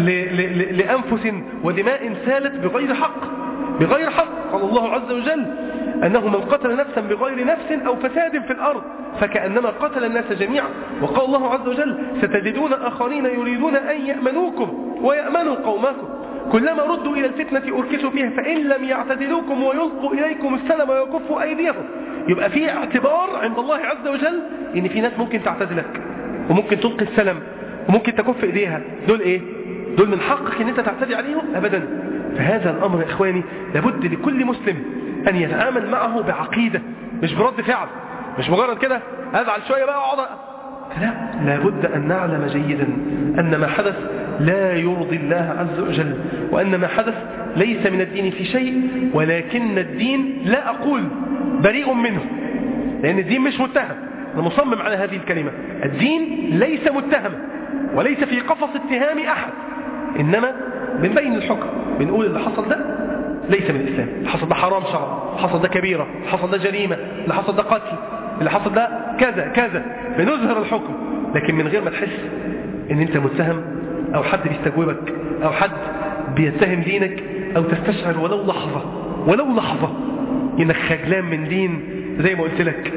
لأنفس ودماء سالت بغير حق بغير حق قال الله عز وجل أنه من قتل نفسا بغير نفس أو فساد في الأرض فكأنما قتل الناس جميعا وقال الله عز وجل ستجدون آخرين يريدون أن يأمنوكم ويأمنوا قومكم كلما ردوا إلى الفتنة أركسوا فيها فإن لم يعتدلوكم ويلقوا إليكم السلم ويكفوا أيديهم يبقى في اعتبار عند الله عز وجل إن في ناس ممكن تعتدلك وممكن تلقي السلم وممكن تكف إيديها دول إيه؟ دول من حقك إن أنت تعتدي عليهم أبدا فهذا الأمر يا إخواني لابد لكل مسلم أن يتعامل معه بعقيدة مش برد فعل مش مجرد كده أزعل شوية بقى أقعد لا لابد أن نعلم جيدا أن ما حدث لا يرضي الله عز وجل وأن ما حدث ليس من الدين في شيء ولكن الدين لا أقول بريء منه لأن الدين مش متهم أنا مصمم على هذه الكلمة الدين ليس متهم وليس في قفص اتهام أحد إنما بنبين الحكم بنقول اللي حصل ده ليس من الإسلام اللي حصل ده حرام شرع اللي حصل ده كبيرة اللي حصل ده جريمة اللي حصل ده قتل اللي حصل ده كذا كذا بنظهر الحكم لكن من غير ما تحس ان انت متهم او حد بيستجوبك او حد بيتهم دينك او تستشعر ولو لحظة ولو لحظة انك خجلان من دين زي ما قلت لك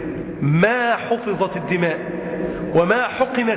ما حفظت الدماء وما حقنت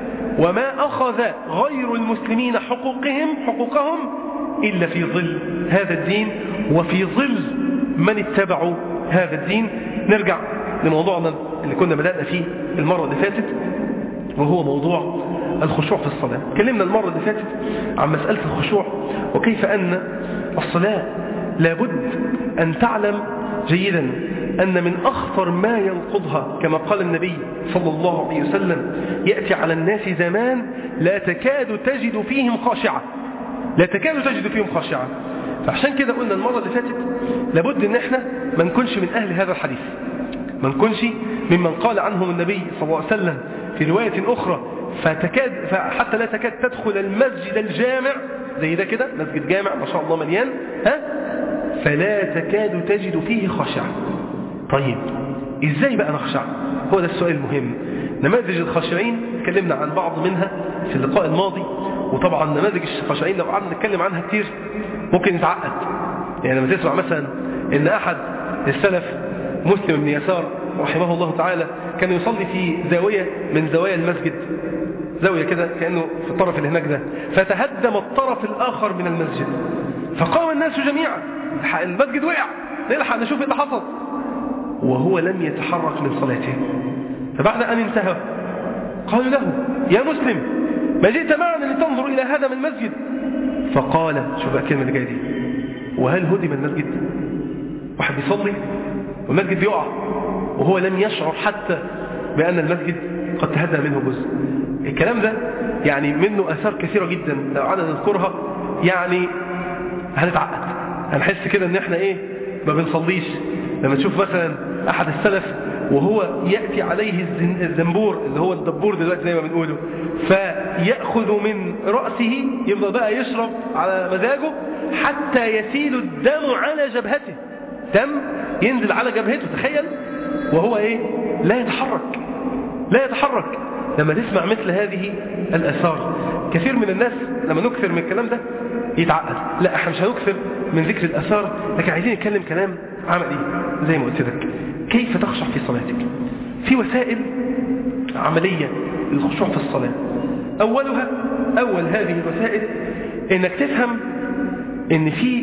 وما أخذ غير المسلمين حقوقهم حقوقهم إلا في ظل هذا الدين وفي ظل من اتبعوا هذا الدين نرجع لموضوعنا اللي كنا بدأنا فيه المرة اللي فاتت وهو موضوع الخشوع في الصلاة كلمنا المرة اللي فاتت عن مسألة الخشوع وكيف أن الصلاة لابد أن تعلم جيدا أن من أخطر ما ينقضها كما قال النبي صلى الله عليه وسلم يأتي على الناس زمان لا تكاد تجد فيهم خاشعة لا تكاد تجد فيهم خاشعة فعشان كده قلنا المرة اللي فاتت لابد ان احنا ما نكونش من أهل هذا الحديث ما نكونش ممن قال عنهم النبي صلى الله عليه وسلم في رواية أخرى فتكاد حتى لا تكاد تدخل المسجد الجامع زي ده كده مسجد جامع ما شاء الله مليان ها فلا تكاد تجد فيه خشع طيب ازاي بقى نخشع هو ده السؤال المهم نماذج الخاشعين تكلمنا عن بعض منها في اللقاء الماضي وطبعا نماذج الخاشعين لو قعدنا نتكلم عنها كتير ممكن نتعقد يعني لما تسمع مثلا ان احد السلف مسلم بن يسار رحمه الله تعالى كان يصلي في زاوية من زوايا المسجد زاوية كده كأنه في الطرف اللي هناك ده فتهدم الطرف الآخر من المسجد فقام الناس جميعا المسجد وقع نلحق نشوف اللي حصل وهو لم يتحرك من صلاته فبعد أن انتهى قالوا له يا مسلم ما جئت معنا لتنظر إلى هذا من المسجد فقال شوف بقى الكلمة اللي جايه دي وهل هدم المسجد واحد بيصلي والمسجد بيقع وهو لم يشعر حتى بأن المسجد قد تهدى منه جزء الكلام ده يعني منه أثار كثيرة جدا لو قعدنا نذكرها يعني هنتعقد هنحس كده ان احنا ايه ما بنصليش لما تشوف مثلا احد السلف وهو يأتي عليه الزنبور اللي هو الدبور دلوقتي زي ما بنقوله فيأخذ من رأسه يفضل بقى يشرب على مزاجه حتى يسيل الدم على جبهته دم ينزل على جبهته تخيل وهو ايه لا يتحرك لا يتحرك لما تسمع مثل هذه الأثار كثير من الناس لما نكثر من الكلام ده يتعقد لا احنا مش هنكثر من ذكر الأثار لكن عايزين نتكلم كلام عملي زي ما قلت لك كيف تخشع في صلاتك في وسائل عملية للخشوع في الصلاة أولها أول هذه الوسائل إنك تفهم إن في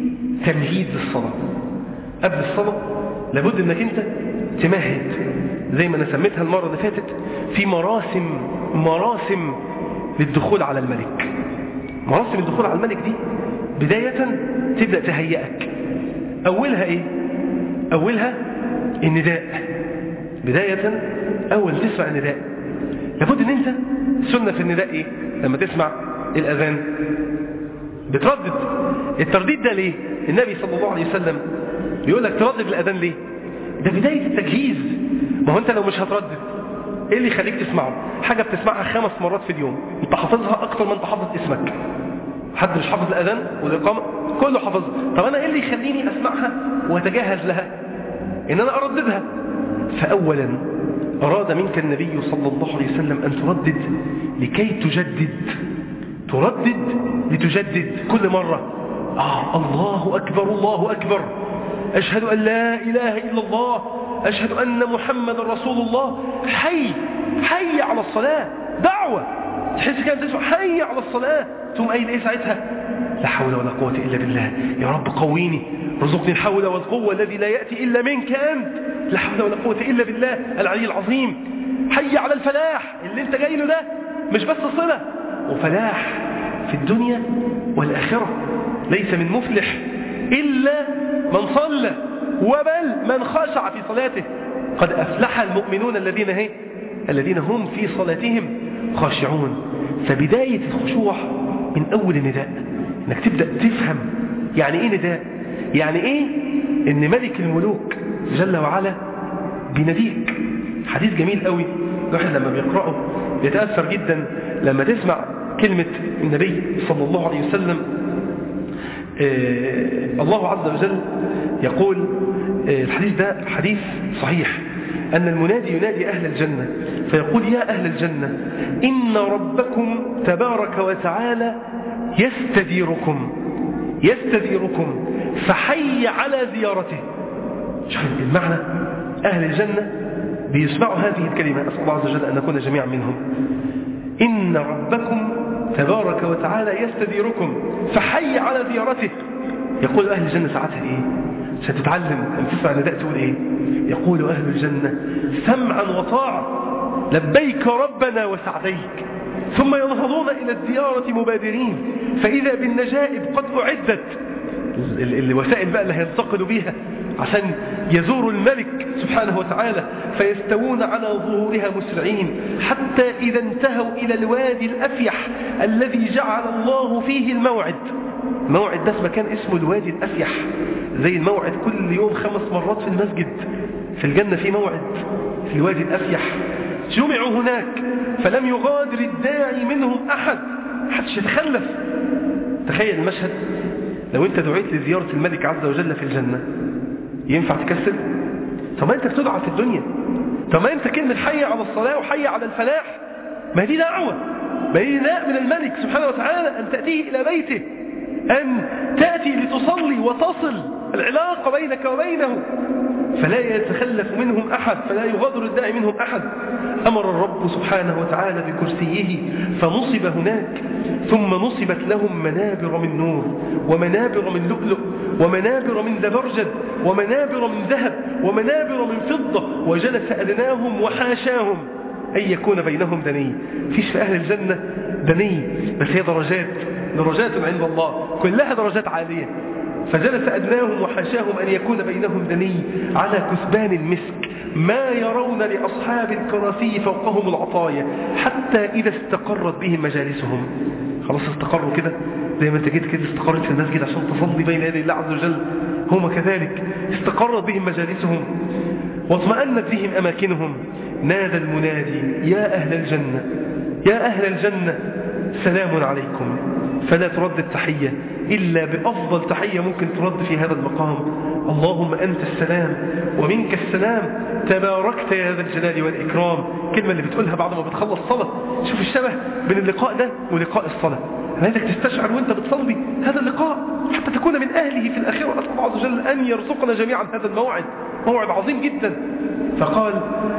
تمهيد للصلاة قبل الصلاة لابد إنك أنت تمهد زي ما أنا سميتها المرة اللي فاتت في مراسم مراسم للدخول على الملك مراسم الدخول على الملك دي بداية تبدأ تهيئك أولها إيه؟ أولها النداء بداية أول تسمع النداء لابد أن أنت سنة في النداء إيه؟ لما تسمع الأذان بتردد الترديد ده ليه؟ النبي صلى الله عليه وسلم بيقول لك تردد الأذان ليه؟ ده بداية التجهيز ما هو أنت لو مش هتردد ايه اللي يخليك تسمعه حاجة بتسمعها خمس مرات في اليوم انت حافظها اكتر ما انت حافظ اسمك حد مش حافظ الاذان والاقامة كله حافظها طب انا ايه اللي يخليني اسمعها واتجهز لها ان انا ارددها فاولا اراد منك النبي صلى الله عليه وسلم ان تردد لكي تجدد تردد لتجدد كل مرة آه الله أكبر الله أكبر أشهد أن لا إله إلا الله أشهد أن محمد رسول الله حي حي على الصلاة دعوة تحس كانت تسمع حي على الصلاة ثم أين إيه ساعتها لا حول ولا قوة إلا بالله يا رب قويني رزقني الحول والقوة الذي لا يأتي إلا منك أنت لا حول ولا قوة إلا بالله العلي العظيم حي على الفلاح اللي انت جاي له ده مش بس صلة وفلاح في الدنيا والآخرة ليس من مفلح إلا من صلى وبل من خشع في صلاته قد أفلح المؤمنون الذين هي الذين هم في صلاتهم خاشعون فبداية الخشوع من أول النداء انك تبدأ تفهم يعني ايه نداء يعني ايه ان ملك الملوك جل وعلا بيناديك حديث جميل قوي الواحد لما بيقرأه بيتأثر جدا لما تسمع كلمة النبي صلى الله عليه وسلم آه الله عز وجل يقول آه الحديث ده حديث صحيح أن المنادي ينادي أهل الجنة فيقول يا أهل الجنة إن ربكم تبارك وتعالى يستديركم يستديركم فحي على زيارته شوف المعنى أهل الجنة بيسمعوا هذه الكلمة أسأل الله عز وجل أن نكون جميعا منهم إن ربكم تبارك وتعالى يستديركم فحي على زيارته يقول أهل الجنة ساعتها إيه ستتعلم أن تسمع نداء تقول إيه يقول أهل الجنة سمعا وطاعة لبيك ربنا وسعديك ثم ينهضون إلى الزيارة مبادرين فإذا بالنجائب قد أعدت الوسائل بقى اللي هينتقلوا بيها عشان يزوروا الملك سبحانه وتعالى فيستوون على ظهورها مسرعين حتى إذا انتهوا إلى الوادي الأفيح الذي جعل الله فيه الموعد موعد ده مكان اسمه الوادي الأفيح زي الموعد كل يوم خمس مرات في المسجد في الجنة في موعد في الوادي الأفيح جمعوا هناك فلم يغادر الداعي منهم أحد حدش يتخلف تخيل المشهد لو انت دعيت لزيارة الملك عز وجل في الجنة ينفع تكسل طب ما انت بتدعى في الدنيا طب ما انت كلمة حي على الصلاة وحي على الفلاح ما دي دعوة ما دي نداء من الملك سبحانه وتعالى أن تأتيه إلى بيته أن تأتي لتصلي وتصل العلاقة بينك وبينه فلا يتخلف منهم أحد فلا يغادر الداعي منهم أحد أمر الرب سبحانه وتعالى بكرسيه فنصب هناك ثم نصبت لهم منابر من نور ومنابر من لؤلؤ ومنابر من زبرجد ومنابر من ذهب ومنابر من فضة وجلس أدناهم وحاشاهم أن يكون بينهم دني فيش في أهل الجنة دني بس هي درجات درجات عند الله كلها درجات عالية فجلس أدناهم وحاشاهم أن يكون بينهم دني على كثبان المسك ما يرون لأصحاب الكراسي فوقهم العطايا حتى إذا استقرت بهم مجالسهم خلاص استقروا كده زي ما انت جيت كده استقرت في المسجد عشان تصلي بين يدي الله عز وجل هم كذلك استقرت بهم مجالسهم واطمأنت بهم أماكنهم نادى المنادي يا أهل الجنة يا أهل الجنة سلام عليكم فلا ترد التحية إلا بأفضل تحية ممكن ترد في هذا المقام اللهم أنت السلام ومنك السلام تباركت يا ذا الجلال والإكرام كلمة اللي بتقولها بعد ما بتخلص صلاة شوف الشبه بين اللقاء ده ولقاء الصلاة أنا عايزك تستشعر وانت بتصلي هذا اللقاء حتى تكون من أهله في الآخرة أسأل الله عز وجل أن يرزقنا جميعا هذا الموعد موعد عظيم جدا فقال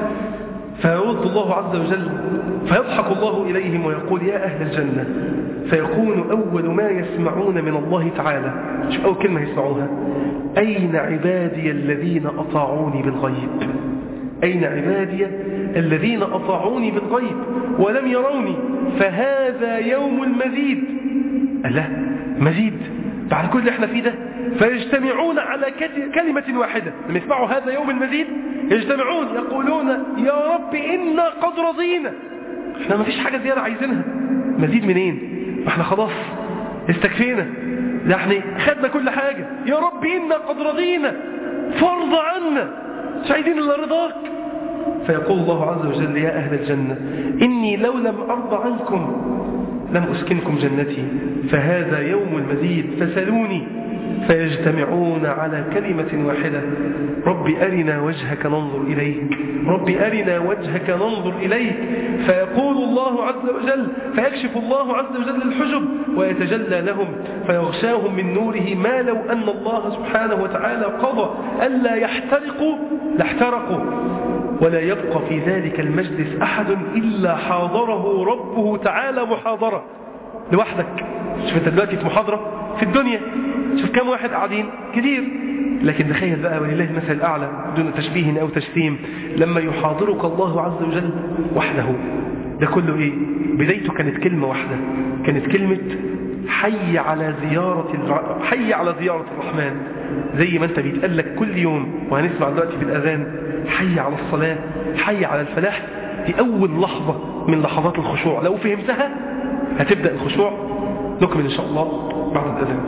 فيرد الله عز وجل فيضحك الله إليهم ويقول يا أهل الجنة فيكون أول ما يسمعون من الله تعالى شوف أول كلمة يسمعوها أين عبادي الذين أطاعوني بالغيب أين عبادي الذين أطاعوني بالغيب ولم يروني فهذا يوم المزيد ألا مزيد بعد كل اللي احنا فيه ده فيجتمعون على كلمة واحدة لما يسمعوا هذا يوم المزيد يجتمعون يقولون يا رب إنا قد رضينا احنا ما فيش حاجة زيادة عايزينها مزيد منين ما احنا خلاص استكفينا ده احنا خدنا كل حاجة يا رب إنا قد رضينا فرض عنا مش عايزين إلا رضاك فيقول الله عز وجل يا أهل الجنة إني لو لم أرضى عنكم لم أسكنكم جنتي فهذا يوم المزيد فسلوني فيجتمعون على كلمة واحدة رب أرنا وجهك ننظر إليك رب أرنا وجهك ننظر إليك فيقول الله عز وجل فيكشف الله عز وجل الحجب ويتجلى لهم فيغشاهم من نوره ما لو أن الله سبحانه وتعالى قضى ألا يحترقوا لاحترقوا ولا يبقى في ذلك المجلس أحد إلا حاضره ربه تعالى محاضرة لوحدك شوف انت دلوقتي في محاضرة في الدنيا شوف كم واحد قاعدين كتير لكن تخيل بقى ولله المثل الأعلى دون تشبيه أو تشتيم لما يحاضرك الله عز وجل وحده ده كله إيه بدايته كانت كلمة واحدة كانت كلمة حي على زيارة الر... حي على زيارة الرحمن زي ما انت بيتقال لك كل يوم وهنسمع دلوقتي في الأذان حي على الصلاة حي على الفلاح دي أول لحظة من لحظات الخشوع لو فهمتها هتبدأ الخشوع نكمل إن شاء الله بعد الأذان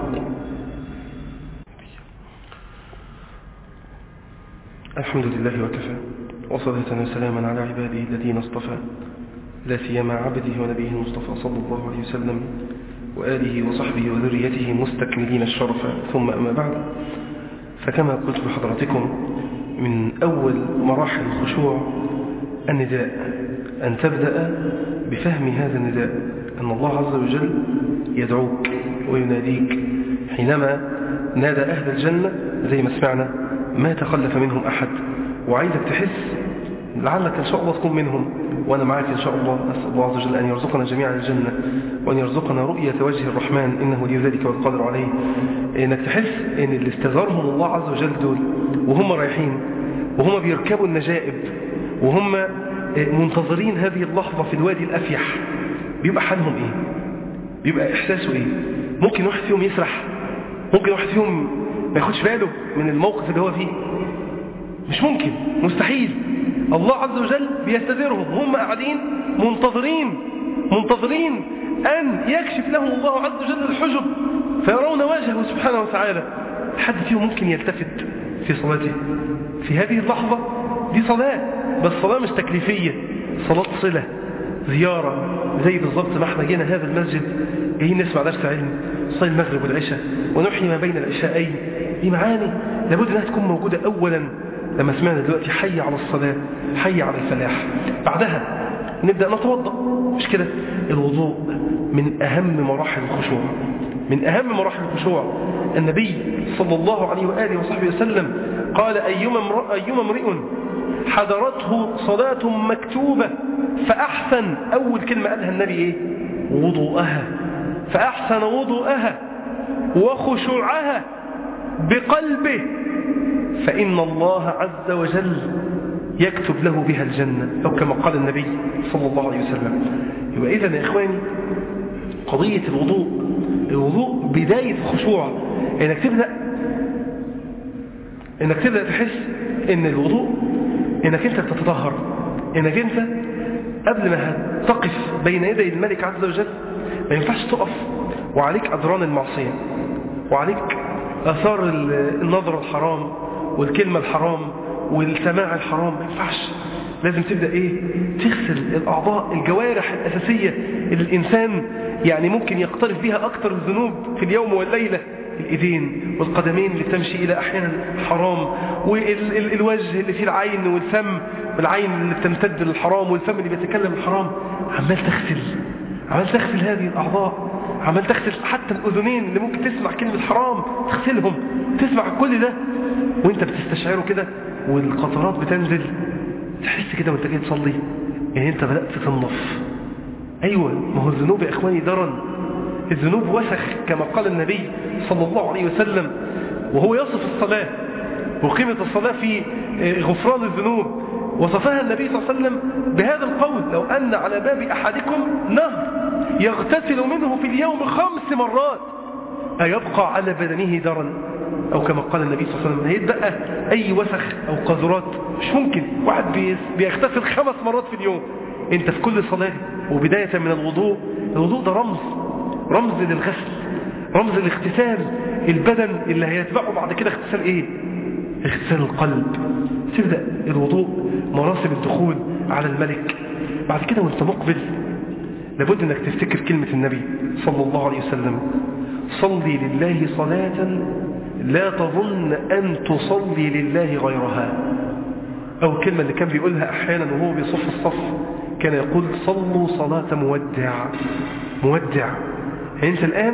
الحمد لله وكفى وصلاة وسلاما على عباده الذين اصطفى لا سيما عبده ونبيه المصطفى صلى الله عليه وسلم وآله وصحبه وذريته مستكملين الشرف ثم أما بعد فكما قلت لحضراتكم من أول مراحل الخشوع النداء أن تبدأ بفهم هذا النداء أن الله عز وجل يدعوك ويناديك حينما نادى أهل الجنة زي ما سمعنا ما تخلف منهم أحد وعايزك تحس لعلك إن شاء الله تكون منهم وأنا معك إن شاء الله أسأل الله عز وجل أن يرزقنا جميعا الجنة وأن يرزقنا رؤية وجه الرحمن إنه لي ذلك والقادر عليه إنك تحس إن اللي استغارهم الله عز وجل دول وهم رايحين وهم بيركبوا النجائب وهم منتظرين هذه اللحظة في الوادي الأفيح بيبقى حالهم إيه بيبقى إحساسه إيه ممكن واحد فيهم يسرح ممكن واحد فيهم ما ياخدش باله من الموقف اللي هو فيه مش ممكن مستحيل الله عز وجل بيستذرهم هم قاعدين منتظرين منتظرين أن يكشف لهم الله عز وجل الحجب فيرون وجهه سبحانه وتعالى حد فيهم ممكن يلتفت في صلاته في هذه اللحظة دي صلاة بس صلاة مش تكليفية صلاة صلة زيارة زي بالضبط ما احنا جينا هذا المسجد جايين نسمع درس علم صلي المغرب والعشاء ونحيي ما بين العشاءين دي معاني لابد انها تكون موجودة اولا لما سمعنا دلوقتي حي على الصلاة حي على الفلاح بعدها نبدأ نتوضأ مش كده الوضوء من أهم مراحل الخشوع من أهم مراحل الخشوع النبي صلى الله عليه وآله وصحبه وسلم قال أيما امرئ, أيما امرئ حضرته صلاة مكتوبة فأحسن أول كلمة قالها النبي إيه وضوءها فأحسن وضوءها وخشوعها بقلبه فإن الله عز وجل يكتب له بها الجنة أو كما قال النبي صلى الله عليه وسلم يبقى إذن يا إخواني قضية الوضوء الوضوء بداية الخشوع إنك تبدأ إنك تبدأ تحس إن الوضوء إنك أنت تتطهر إنك أنت قبل ما تقف بين يدي الملك عز وجل ما ينفعش تقف وعليك أدران المعصية وعليك أثار النظر الحرام والكلمة الحرام والسماع الحرام ما ينفعش لازم تبدأ ايه تغسل الأعضاء الجوارح الأساسية اللي الإنسان يعني ممكن يقترف بها أكثر الذنوب في اليوم والليلة الإيدين والقدمين اللي تمشي إلى أحيانا حرام والوجه اللي فيه العين والفم والعين اللي بتمتد للحرام والفم اللي بيتكلم الحرام عمال تغسل عمال تغسل هذه الأعضاء عمال تغسل حتى الأذنين اللي ممكن تسمع كلمة حرام تغسلهم تسمع كل ده وانت بتستشعره كده والقطرات بتنزل تحس كده وانت جاي تصلي يعني انت بدأت تنظف ايوه ما هو الذنوب يا اخواني درن الذنوب وسخ كما قال النبي صلى الله عليه وسلم وهو يصف الصلاة وقيمة الصلاة في غفران الذنوب وصفها النبي صلى الله عليه وسلم بهذا القول لو أن على باب أحدكم نهر يغتسل منه في اليوم خمس مرات أيبقى على بدنه درن أو كما قال النبي صلى الله عليه وسلم هيتبقى أي وسخ أو قذرات مش ممكن واحد بيغتسل خمس مرات في اليوم انت في كل صلاة وبداية من الوضوء الوضوء ده رمز رمز للغسل رمز لاغتسال البدن اللي هيتبعه بعد كده اغتسال ايه اغتسال القلب تبدأ الوضوء مراسم الدخول على الملك بعد كده وانت مقبل لابد انك تفتكر كلمة النبي صلى الله عليه وسلم صلي لله صلاة لا تظن أن تصلي لله غيرها أو الكلمة اللي كان بيقولها أحيانا وهو بيصف الصف كان يقول صلوا صلاة مودع مودع يعني أنت الآن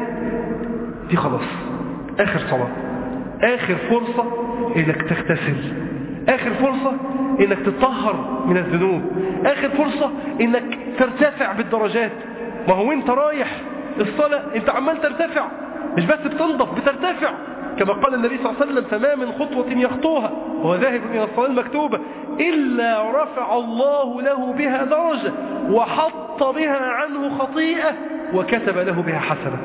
دي خلاص آخر صلاة آخر فرصة إنك تغتسل آخر فرصة إنك تطهر من الذنوب آخر فرصة إنك ترتفع بالدرجات ما هو أنت رايح الصلاة أنت عمال ترتفع مش بس بتنضف بترتفع كما قال النبي صلى الله عليه وسلم فما من خطوة يخطوها وهو ذاهب إلى الصلاة المكتوبة إلا رفع الله له بها درجة وحط بها عنه خطيئة وكتب له بها حسنة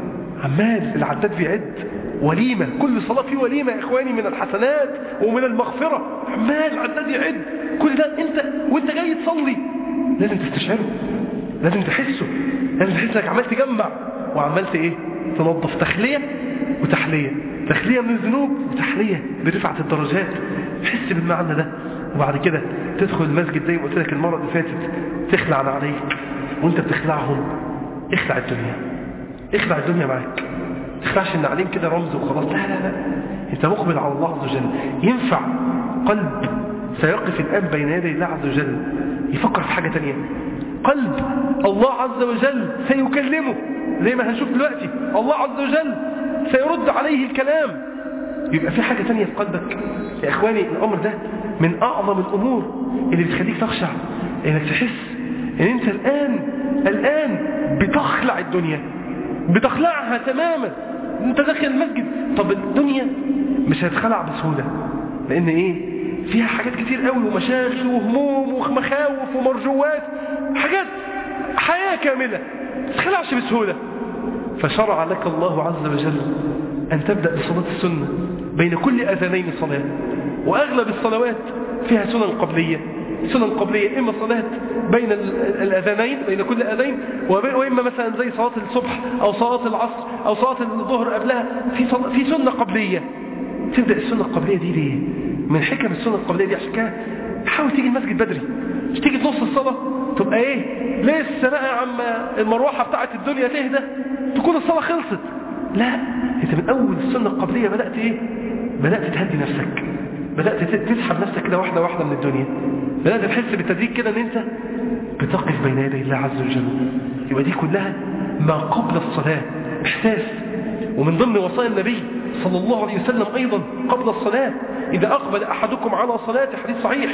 عمال العداد بيعد وليمة كل صلاة فيه وليمة يا إخواني من الحسنات ومن المغفرة عمال العداد يعد كل ده أنت وأنت جاي تصلي لازم تستشعره لازم تحسه لازم تحس انك عمال تجمع وعملت ايه تنظف تخلية وتحلية تخلية من الذنوب وتحلية برفعة الدرجات حس بالمعنى ده وبعد كده تدخل المسجد زي ما قلت لك المرة اللي فاتت تخلع عليك وانت بتخلعهم اخلع الدنيا اخلع الدنيا معاك تخلعش ان عليهم كده رمز وخلاص لا لا لا انت مقبل على الله عز وجل ينفع قلب سيقف الآن بين يدي الله عز وجل يفكر في حاجة تانية قلب الله عز وجل سيكلمه زي ما هنشوف دلوقتي الله عز وجل سيرد عليه الكلام يبقى في حاجة تانية في قلبك يا إخواني الأمر ده من أعظم الأمور اللي بتخليك تخشع إنك تحس إن أنت الآن الآن بتخلع الدنيا بتخلعها تماما أنت داخل المسجد طب الدنيا مش هتخلع بسهولة لأن إيه فيها حاجات كتير قوي ومشاغل وهموم ومخاوف ومرجوات حاجات حياة كاملة تخلعش بسهولة فشرع لك الله عز وجل أن تبدأ بصلاة السنة بين كل أذانين صلاة وأغلب الصلوات فيها سنن قبلية سنن قبلية إما صلاة بين الأذانين بين كل أذين وإما مثلا زي صلاة الصبح أو صلاة العصر أو صلاة الظهر قبلها في, في سنة قبلية تبدأ السنة القبلية دي ليه من حكم السنة القبلية دي عشان كده حاول تيجي المسجد بدري مش تيجي في نص الصلاة تبقى ايه لسه بقى يا عم المروحة بتاعت الدنيا تهدى تكون الصلاة خلصت لا انت من اول السنة القبلية بدأت ايه بدأت تهدي نفسك بدأت تسحب نفسك كده واحدة واحدة من الدنيا بدأت تحس بالتدريج كده ان انت بتقف بين يدي الله عز وجل يبقى دي كلها ما قبل الصلاة احساس ومن ضمن وصايا النبي صلى الله عليه وسلم أيضا قبل الصلاة إذا أقبل أحدكم على صلاة حديث صحيح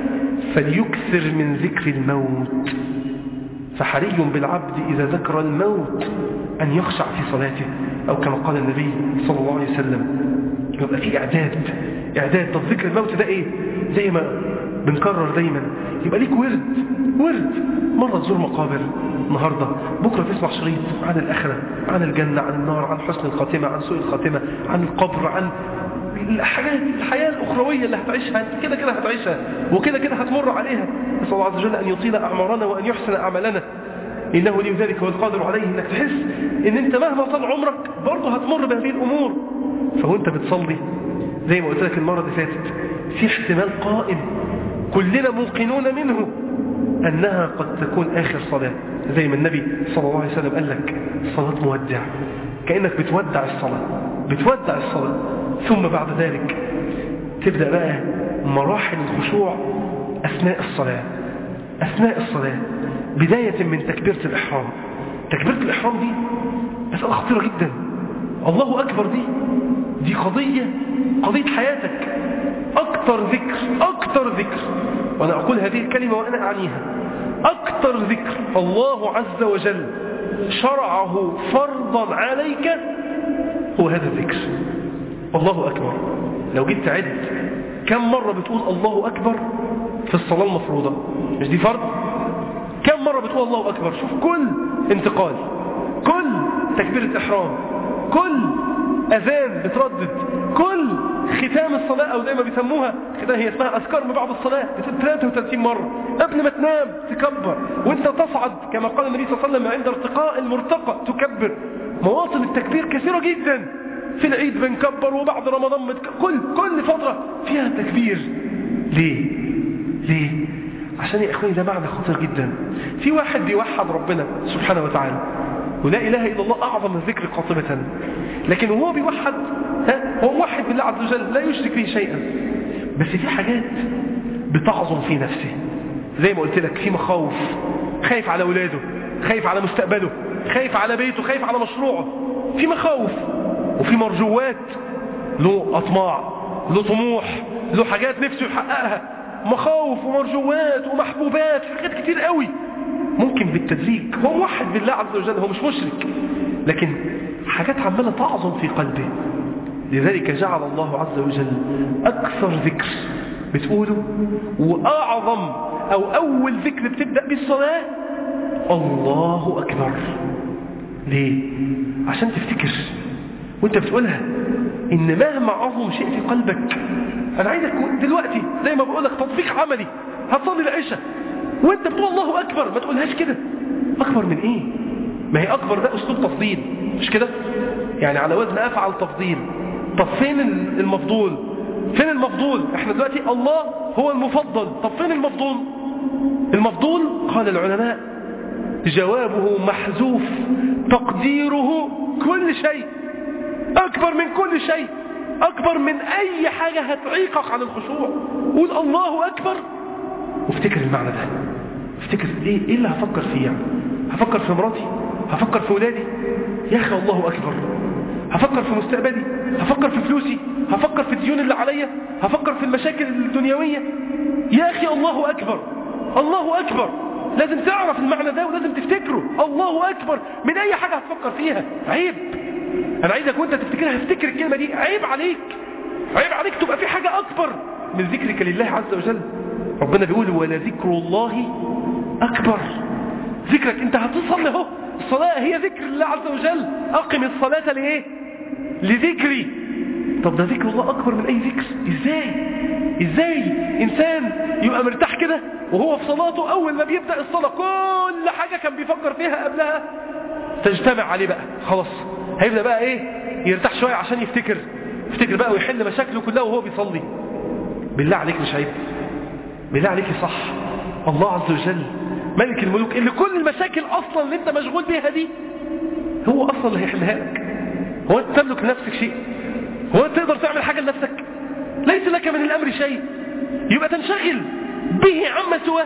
فليكثر من ذكر الموت فحري بالعبد إذا ذكر الموت أن يخشع في صلاته أو كما قال النبي صلى الله عليه وسلم يبقى في إعداد إعداد طب ذكر الموت ده إيه زي ما بنكرر دايما يبقى ليك ورد ورد مرة تزور مقابر النهاردة بكرة تسمع شريط عن الآخرة عن الجنة عن النار عن حسن الخاتمة عن سوء الخاتمة عن القبر عن الحاجات الحياة الأخروية اللي هتعيشها كده كده هتعيشها وكده كده هتمر عليها نسأل الله عز وجل أن يطيل أعمارنا وأن يحسن أعمالنا إنه لي ذلك والقادر عليه إنك تحس إن أنت مهما طال عمرك برضه هتمر بهذه الأمور فوانت بتصلي زي ما قلت لك المرة اللي فاتت في احتمال قائم كلنا موقنون منه أنها قد تكون آخر صلاة زي ما النبي صلى الله عليه وسلم قال لك صلاة مودع كأنك بتودع الصلاة بتودع الصلاة ثم بعد ذلك تبدأ بقى مراحل الخشوع أثناء الصلاة أثناء الصلاة بداية من تكبيرة الإحرام تكبيرة الإحرام دي مسألة خطيرة جدا الله أكبر دي دي قضية قضية حياتك أكتر ذكر أكتر ذكر وأنا أقول هذه الكلمة وأنا أعنيها أكتر ذكر الله عز وجل شرعه فرضا عليك هو هذا الذكر الله أكبر لو جيت تعد كم مرة بتقول الله أكبر في الصلاة المفروضة مش دي فرض كم مرة بتقول الله أكبر شوف كل انتقال كل تكبيرة إحرام كل أذان بتردد كل ختام الصلاة أو زي ما بيسموها ختام هي اسمها أذكار من بعد الصلاة 33 مرة قبل ما تنام تكبر وانت تصعد كما قال النبي صلى الله عليه وسلم عند ارتقاء المرتقى تكبر مواطن التكبير كثيرة جدا في العيد بنكبر وبعد رمضان بتك... كل كل فترة فيها تكبير ليه ليه عشان يا اخواني ده معنى خطير جدا في واحد بيوحد ربنا سبحانه وتعالى ولا اله الا الله اعظم الذكر قاطبة لكن وهو بيوحد ها هو موحد بالله عز وجل لا يشرك به شيئا بس في حاجات بتعظم في نفسه زي ما قلت لك في مخاوف خايف على اولاده خايف على مستقبله خايف على بيته خايف على مشروعه في مخاوف وفي مرجوات له اطماع له طموح له حاجات نفسه يحققها مخاوف ومرجوات ومحبوبات حاجات كتير قوي ممكن بالتدريج هو موحد بالله عز وجل هو مش مشرك لكن حاجات عمالة تعظم في قلبه لذلك جعل الله عز وجل أكثر ذكر بتقوله وأعظم أو أول ذكر بتبدأ بالصلاة الله أكبر ليه؟ عشان تفتكر وانت بتقولها إن مهما عظم شيء في قلبك أنا عايزك دلوقتي زي ما بقولك تطبيق عملي هتصلي العشاء وانت بتقول الله أكبر ما تقولهاش كده أكبر من إيه؟ ما هي أكبر ده أسلوب تفضيل مش كده؟ يعني على وزن أفعل تفضيل طب فين المفضول؟ فين المفضول؟ احنا دلوقتي الله هو المفضل طب فين المفضول؟ المفضول قال العلماء جوابه محذوف تقديره كل شيء أكبر من كل شيء أكبر من أي حاجة هتعيقك عن الخشوع قول الله أكبر وافتكر المعنى ده افتكر ايه, إيه اللي هفكر فيه يعني هفكر في مراتي هفكر في ولادي يا أخي الله أكبر هفكر في مستقبلي هفكر في فلوسي هفكر في الديون اللي عليا هفكر في المشاكل الدنيوية يا أخي الله أكبر الله أكبر لازم تعرف المعنى ده ولازم تفتكره الله أكبر من أي حاجة هتفكر فيها عيب أنا عايزك وانت تفتكرها افتكر الكلمة دي عيب عليك عيب عليك تبقى في حاجة أكبر من ذكرك لله عز وجل ربنا بيقول ولذكر الله أكبر ذكرك انت هتصل له الصلاة هي ذكر الله عز وجل أقم الصلاة لإيه لذكري طب ده ذكر الله أكبر من أي ذكر إزاي إزاي إنسان يبقى مرتاح كده وهو في صلاته أول ما بيبدأ الصلاة كل حاجة كان بيفكر فيها قبلها تجتمع عليه بقى خلاص هيبدأ بقى إيه يرتاح شوية عشان يفتكر يفتكر بقى ويحل مشاكله كلها وهو بيصلي بالله عليك مش عيب بالله عليك صح الله عز وجل ملك الملوك اللي كل المشاكل أصلا اللي انت مشغول بيها دي هو أصلا اللي هيحلها لك هو انت تملك لنفسك شيء هو انت تقدر تعمل حاجة لنفسك ليس لك من الأمر شيء يبقى تنشغل به عما سواه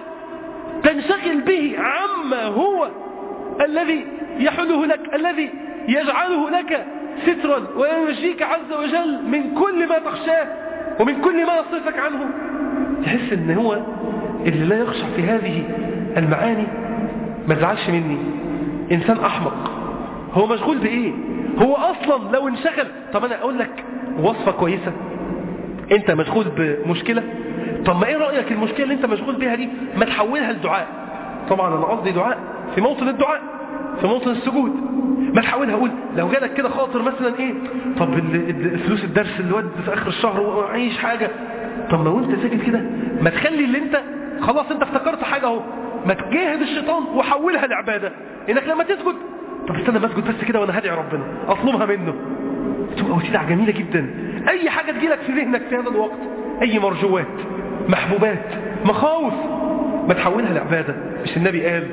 تنشغل به عما هو الذي يحله لك الذي يجعله لك سترا وينجيك عز وجل من كل ما تخشاه ومن كل ما يصرفك عنه تحس ان هو اللي لا يخشع في هذه المعاني ما زعلش مني انسان احمق هو مشغول بايه هو اصلا لو انشغل طب انا اقول لك وصفة كويسة انت مشغول بمشكلة طب ما ايه رأيك المشكلة اللي انت مشغول بيها دي ما تحولها لدعاء طبعا انا قصدي دعاء في موطن الدعاء في موطن السجود ما تحاولها اقول لو جالك كده خاطر مثلا ايه طب فلوس الدرس اللي ود في اخر الشهر وعيش حاجة طب ما وانت ساكت كده ما تخلي اللي انت خلاص انت افتكرت حاجة اهو ما تجاهد الشيطان وحولها لعبادة انك لما تسجد طب استنى ما اسجد بس كده وانا هدعي ربنا اطلبها منه تبقى وسيلة جميلة جدا اي حاجة تجيلك في ذهنك في هذا الوقت اي مرجوات محبوبات مخاوف ما تحولها لعبادة مش النبي قال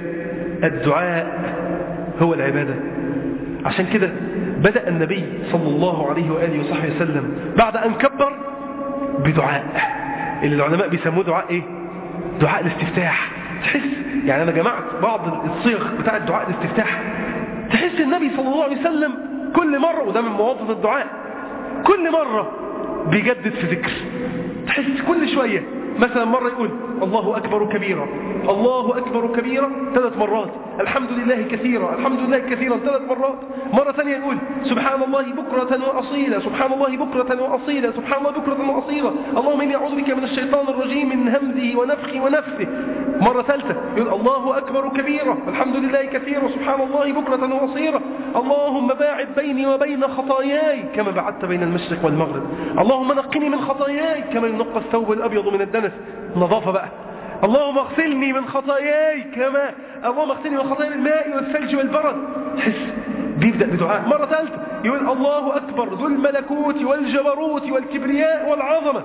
الدعاء هو العبادة عشان كده بدأ النبي صلى الله عليه وآله وصحبه وسلم بعد أن كبر بدعاء اللي العلماء بيسموه دعاء ايه دعاء الاستفتاح تحس يعني انا جمعت بعض الصيغ بتاع الدعاء الاستفتاح تحس النبي صلى الله عليه وسلم كل مرة وده من مواطن الدعاء كل مرة بيجدد في ذكر تحس كل شوية مثلا مرة يقول الله أكبر كبيرا الله أكبر كبيرا ثلاث مرات الحمد لله كثيرا الحمد لله كثيرا ثلاث مرات مرة ثانية يقول سبحان الله بكرة وأصيلا سبحان الله بكرة وأصيلا سبحان الله بكرة وأصيلا اللهم إني أعوذ بك من الشيطان الرجيم من همزه ونفخه ونفسه مرة ثالثة يقول الله أكبر كبيرا الحمد لله كثيرا سبحان الله بكرة وأصيلا اللهم باعد بيني وبين خطاياي كما بعدت بين المشرق والمغرب اللهم نقني من خطاياي كما ينقى الثوب الأبيض من الدنس نظافة بقى اللهم اغسلني من خطاياي كما اللهم اغسلني من خطاياي بالماء والثلج والبرد حس بيبدأ بدعاء مرة ثالثة يقول الله أكبر ذو الملكوت والجبروت والكبرياء والعظمة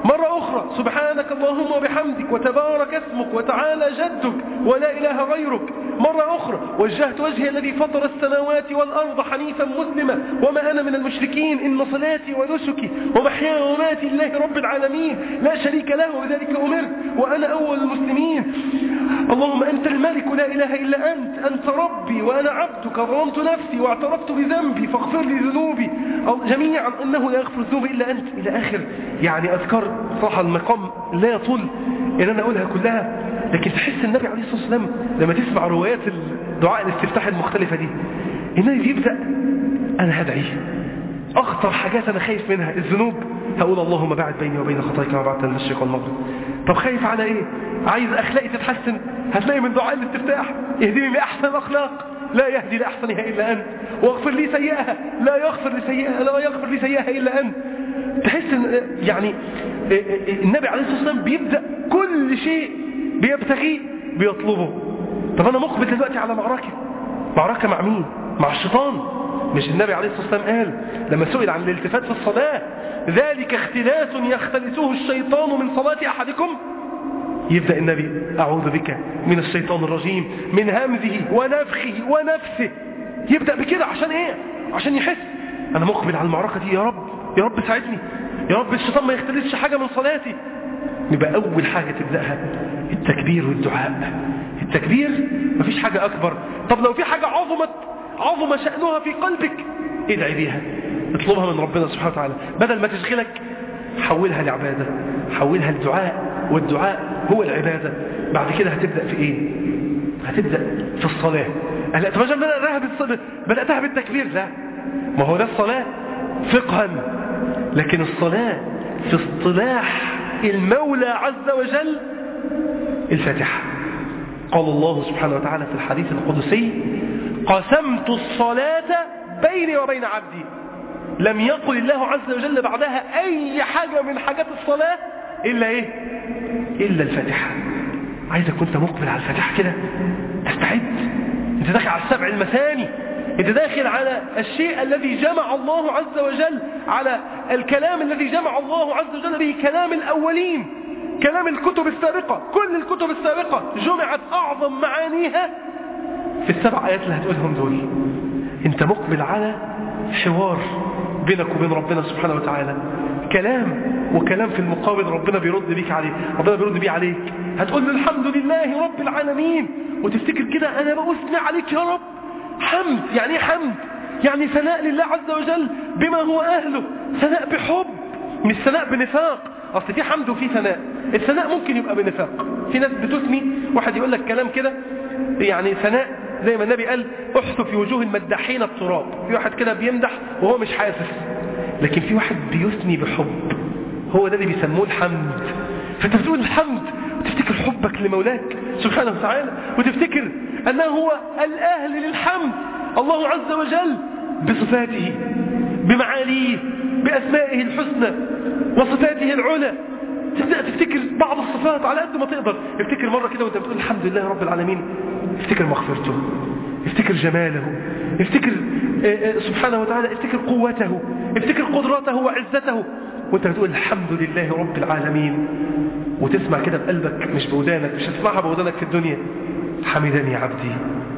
مرة أخرى سبحانك اللهم وبحمدك وتبارك اسمك وتعالى جدك ولا إله غيرك مرة أخرى وجهت وجهي الذي فطر السماوات والأرض حنيفا مسلما وما أنا من المشركين إن صلاتي ونسكي ومحياي وماتي لله رب العالمين لا شريك له وذلك أمرت وأنا أول المسلمين اللهم أنت الملك لا إله إلا أنت أنت ربي وأنا عبدك ظلمت نفسي واعترفت بذنبي فاغفر لي ذنوبي جميعا إنه لا يغفر الذنوب إلا أنت إلى آخر يعني أذكار صراحة المقام لا يطول إن أنا أقولها كلها لكن تحس النبي عليه الصلاة والسلام لما تسمع روايات الدعاء الاستفتاح المختلفة دي النبي بيبدأ أنا هدعي أخطر حاجات أنا خايف منها الذنوب هقول اللهم بعد بيني وبين خطاياك ما بعد المشرق والمغرب طب خايف على إيه عايز أخلاقي تتحسن هتلاقي من دعاء الاستفتاح اهديني لأحسن الأخلاق لا يهدي لأحسنها إلا أنت واغفر لي سيئها لا يغفر لي سيئها لا يغفر لي سيئها إلا أنت تحس ان يعني النبي عليه الصلاة والسلام بيبدأ كل شيء بيبتغيه بيطلبه طب أنا مقبل دلوقتي على معركة معركة مع مين مع الشيطان مش النبي عليه الصلاة والسلام قال لما سئل عن الالتفات في الصلاة ذلك اختلاس يختلسه الشيطان من صلاة أحدكم يبدأ النبي أعوذ بك من الشيطان الرجيم من همزه ونفخه ونفسه يبدأ بكده عشان ايه عشان يحس أنا مقبل على المعركة دي يا رب يا رب ساعدني يا رب الشيطان ما يختلسش حاجة من صلاتي يبقى أول حاجة تبدأها التكبير والدعاء التكبير مفيش حاجة أكبر طب لو في حاجة عظمت عظم شأنها في قلبك ادعي بيها اطلبها من ربنا سبحانه وتعالى بدل ما تشغلك حولها لعبادة حولها لدعاء والدعاء هو العبادة بعد كده هتبدأ في ايه هتبدأ في الصلاة لا طب عشان بدأتها بالصلاة بدأتها بالتكبير لا ما هو ده الصلاة فقها لكن الصلاة في اصطلاح المولى عز وجل الفاتحة قال الله سبحانه وتعالى في الحديث القدسي قسمت الصلاة بيني وبين عبدي لم يقل الله عز وجل بعدها أي حاجة من حاجات الصلاة إلا إيه إلا الفاتحة عايزك كنت مقبل على الفاتحة كده تستعد انت داخل على السبع المثاني انت داخل على الشيء الذي جمع الله عز وجل على الكلام الذي جمع الله عز وجل به كلام الأولين كلام الكتب السابقة كل الكتب السابقة جمعت أعظم معانيها في السبع آيات اللي هتقولهم دول انت مقبل على حوار بينك وبين ربنا سبحانه وتعالى كلام وكلام في المقابل ربنا بيرد بيك عليه ربنا بيرد بيه عليك هتقول له الحمد لله رب العالمين وتفتكر كده انا بأثني عليك يا رب حمد يعني ايه حمد يعني ثناء لله عز وجل بما هو أهله ثناء بحب مش ثناء بنفاق أصل في حمد وفي ثناء الثناء ممكن يبقى بنفاق في ناس بتثني واحد يقول لك كلام كده يعني ثناء زي ما النبي قال احث في وجوه المداحين التراب في واحد كده بيمدح وهو مش حاسس لكن في واحد بيثني بحب هو ده اللي بيسموه الحمد فانت بتقول الحمد وتفتكر حبك لمولاك سبحانه وتعالى وتفتكر أنه هو الأهل للحمد الله عز وجل بصفاته بمعاليه بأسمائه الحسنى وصفاته العلى تبدأ تفتكر بعض الصفات على قد ما تقدر افتكر مرة كده وانت بتقول الحمد لله رب العالمين افتكر مغفرته افتكر جماله افتكر سبحانه وتعالى افتكر قوته افتكر قدرته وعزته وانت بتقول الحمد لله رب العالمين وتسمع كده بقلبك مش بودانك مش هتسمعها بودانك في الدنيا حمدني عبدي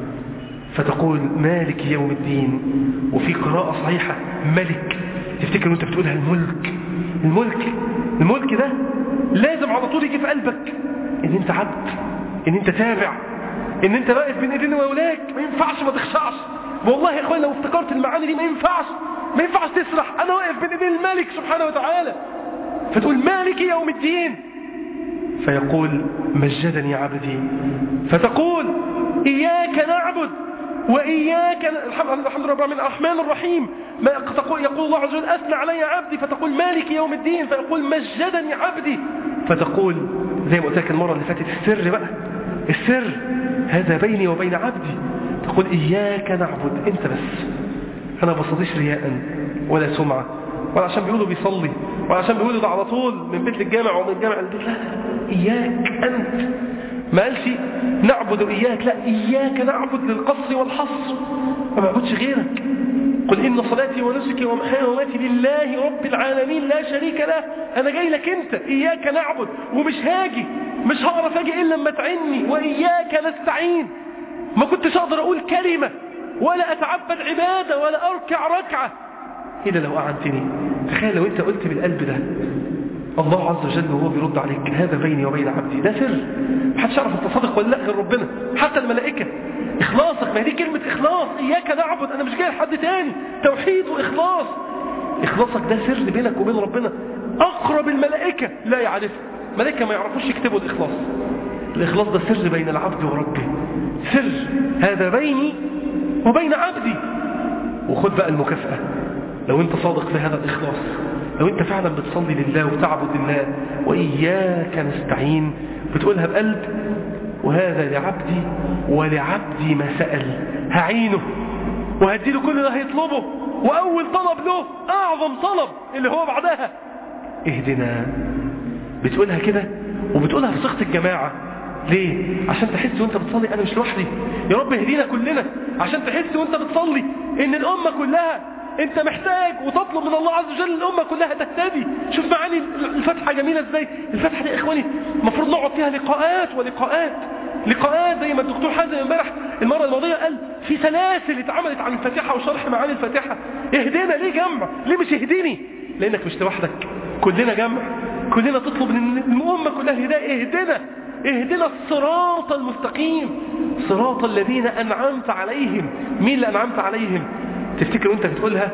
فتقول مالك يوم الدين وفي قراءة صحيحة ملك تفتكر وانت بتقولها الملك الملك الملك ده لازم على طول يجي في قلبك ان انت عبد ان انت تابع ان انت واقف بين ايدين مولاك ما ينفعش ما تخشعش والله يا اخوان لو افتكرت المعاني دي ما ينفعش ما ينفعش تسرح انا واقف بين ايدين الملك سبحانه وتعالى فتقول مالك يوم الدين فيقول مجدني عبدي فتقول إياك نعبد وإياك الحمد لله من الرحمن الرحيم ما تقول يقول الله عز وجل أثنى علي عبدي فتقول مالك يوم الدين فيقول مجدني عبدي فتقول زي ما قلت لك المرة اللي فاتت السر بقى السر هذا بيني وبين عبدي تقول إياك نعبد أنت بس أنا بصديش رياء ولا سمعة ولا عشان بيقولوا بيصلي ولا عشان بيقولوا ده على طول من بيت للجامع ومن الجامع للبيت لا إياك أنت ما قالش نعبد إياك لا إياك نعبد للقصر والحصر ما بعبدش غيرك قل إن صلاتي ونسكي ومحياي ومماتي لله رب العالمين لا شريك له أنا جاي لك أنت إياك نعبد ومش هاجي مش هعرف أجي إلا لما تعني وإياك نستعين ما كنتش أقدر أقول كلمة ولا أتعبد عبادة ولا أركع ركعة إلا لو أعنتني تخيل لو أنت قلت بالقلب ده الله عز وجل وهو بيرد عليك هذا بيني وبين عبدي ده سر محدش يعرف انت صادق ولا لا غير ربنا حتى الملائكة إخلاصك ما هي دي كلمة إخلاص إياك نعبد أنا مش جاي لحد تاني توحيد وإخلاص إخلاصك ده سر بينك وبين ربنا أقرب الملائكة لا يعرفه ملائكة ما يعرفوش يكتبوا الإخلاص الإخلاص ده سر بين العبد وربه سر هذا بيني وبين عبدي وخد بقى المكافأة لو انت صادق في هذا الإخلاص لو انت فعلا بتصلي لله وتعبد الله وإياك نستعين بتقولها بقلب وهذا لعبدي ولعبدي ما سأل هعينه وهديله كل اللي هيطلبه وأول طلب له أعظم طلب اللي هو بعدها اهدنا بتقولها كده وبتقولها بصيغه الجماعة ليه؟ عشان تحس وانت بتصلي انا مش لوحدي يا رب اهدينا كلنا عشان تحس وانت بتصلي ان الامة كلها انت محتاج وتطلب من الله عز وجل الامة كلها تهتدي شوف معاني الفتحة جميلة ازاي الفتحة دي يا اخواني المفروض نقعد فيها لقاءات ولقاءات لقاءات زي ما الدكتور حازم امبارح المرة الماضية قال في سلاسل اتعملت عن الفاتحة وشرح معاني الفاتحة اهدينا ليه جمع ليه مش اهديني لانك مش لوحدك كلنا جمع كلنا تطلب من الأمة كلها الهداية اهدنا اهدنا الصراط المستقيم صراط الذين أنعمت عليهم مين اللي أنعمت عليهم تفتكر وانت بتقولها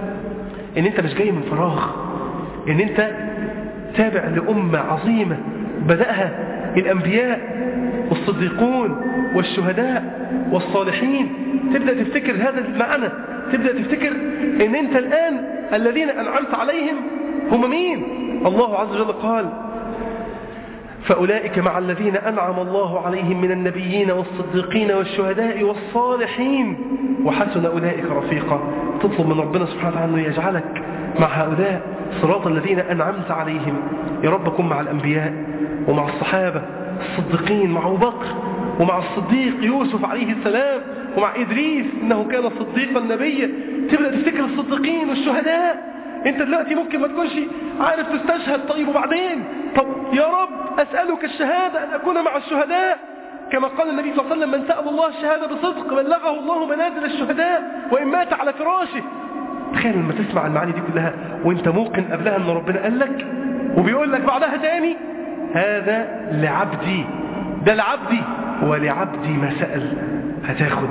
ان انت مش جاي من فراغ ان انت تابع لأمة عظيمة بدأها الأنبياء والصديقون والشهداء والصالحين تبدأ تفتكر هذا المعنى تبدأ تفتكر ان انت الآن الذين أنعمت عليهم هم مين الله عز وجل قال فأولئك مع الذين أنعم الله عليهم من النبيين والصديقين والشهداء والصالحين وحسن أولئك رفيقا تطلب من ربنا سبحانه وتعالى أنه يجعلك مع هؤلاء صراط الذين أنعمت عليهم يا رب كن مع الأنبياء ومع الصحابة الصديقين مع أبو بكر ومع الصديق يوسف عليه السلام ومع إدريس إنه كان صديقا نبيا تبدأ تفتكر الصديقين والشهداء انت دلوقتي ممكن ما تكونش عارف تستشهد طيب وبعدين طب يا رب أسألك الشهادة أن أكون مع الشهداء كما قال النبي صلى الله عليه وسلم من سأل الله الشهادة بصدق بلغه الله منازل الشهداء وإن مات على فراشه تخيل لما تسمع المعاني دي كلها وانت موقن قبلها ان ربنا قال لك وبيقول لك بعدها تاني هذا لعبدي ده لعبدي ولعبدي ما سأل هتاخد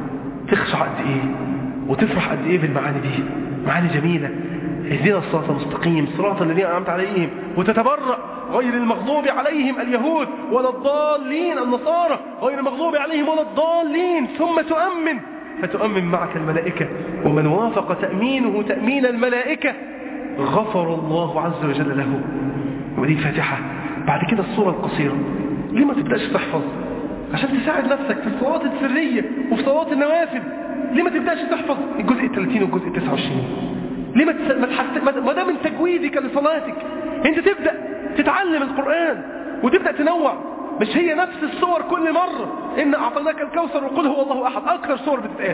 تخشع قد ايه وتفرح قد ايه بالمعاني دي معاني جميلة اهدنا الصراط المستقيم صراط الذين أنعمت عليهم وتتبرأ غير المغضوب عليهم اليهود ولا الضالين النصارى غير المغضوب عليهم ولا الضالين ثم تؤمن فتؤمن معك الملائكة ومن وافق تأمينه تأمين الملائكة غفر الله عز وجل له ودي الفاتحة بعد كده الصورة القصيرة ليه ما تبدأش تحفظ عشان تساعد نفسك في الصلوات السرية وفي صلوات النوافل ليه ما تبدأش تحفظ الجزء الثلاثين والجزء التسعة وعشرين ليه ما تس... ما, تحس... ما ده من تجويدك لصلاتك انت تبدأ تتعلم القرآن وتبدأ تنوع مش هي نفس الصور كل مرة إن أعطيناك الكوثر وقل هو الله أحد أكثر صور بتتقال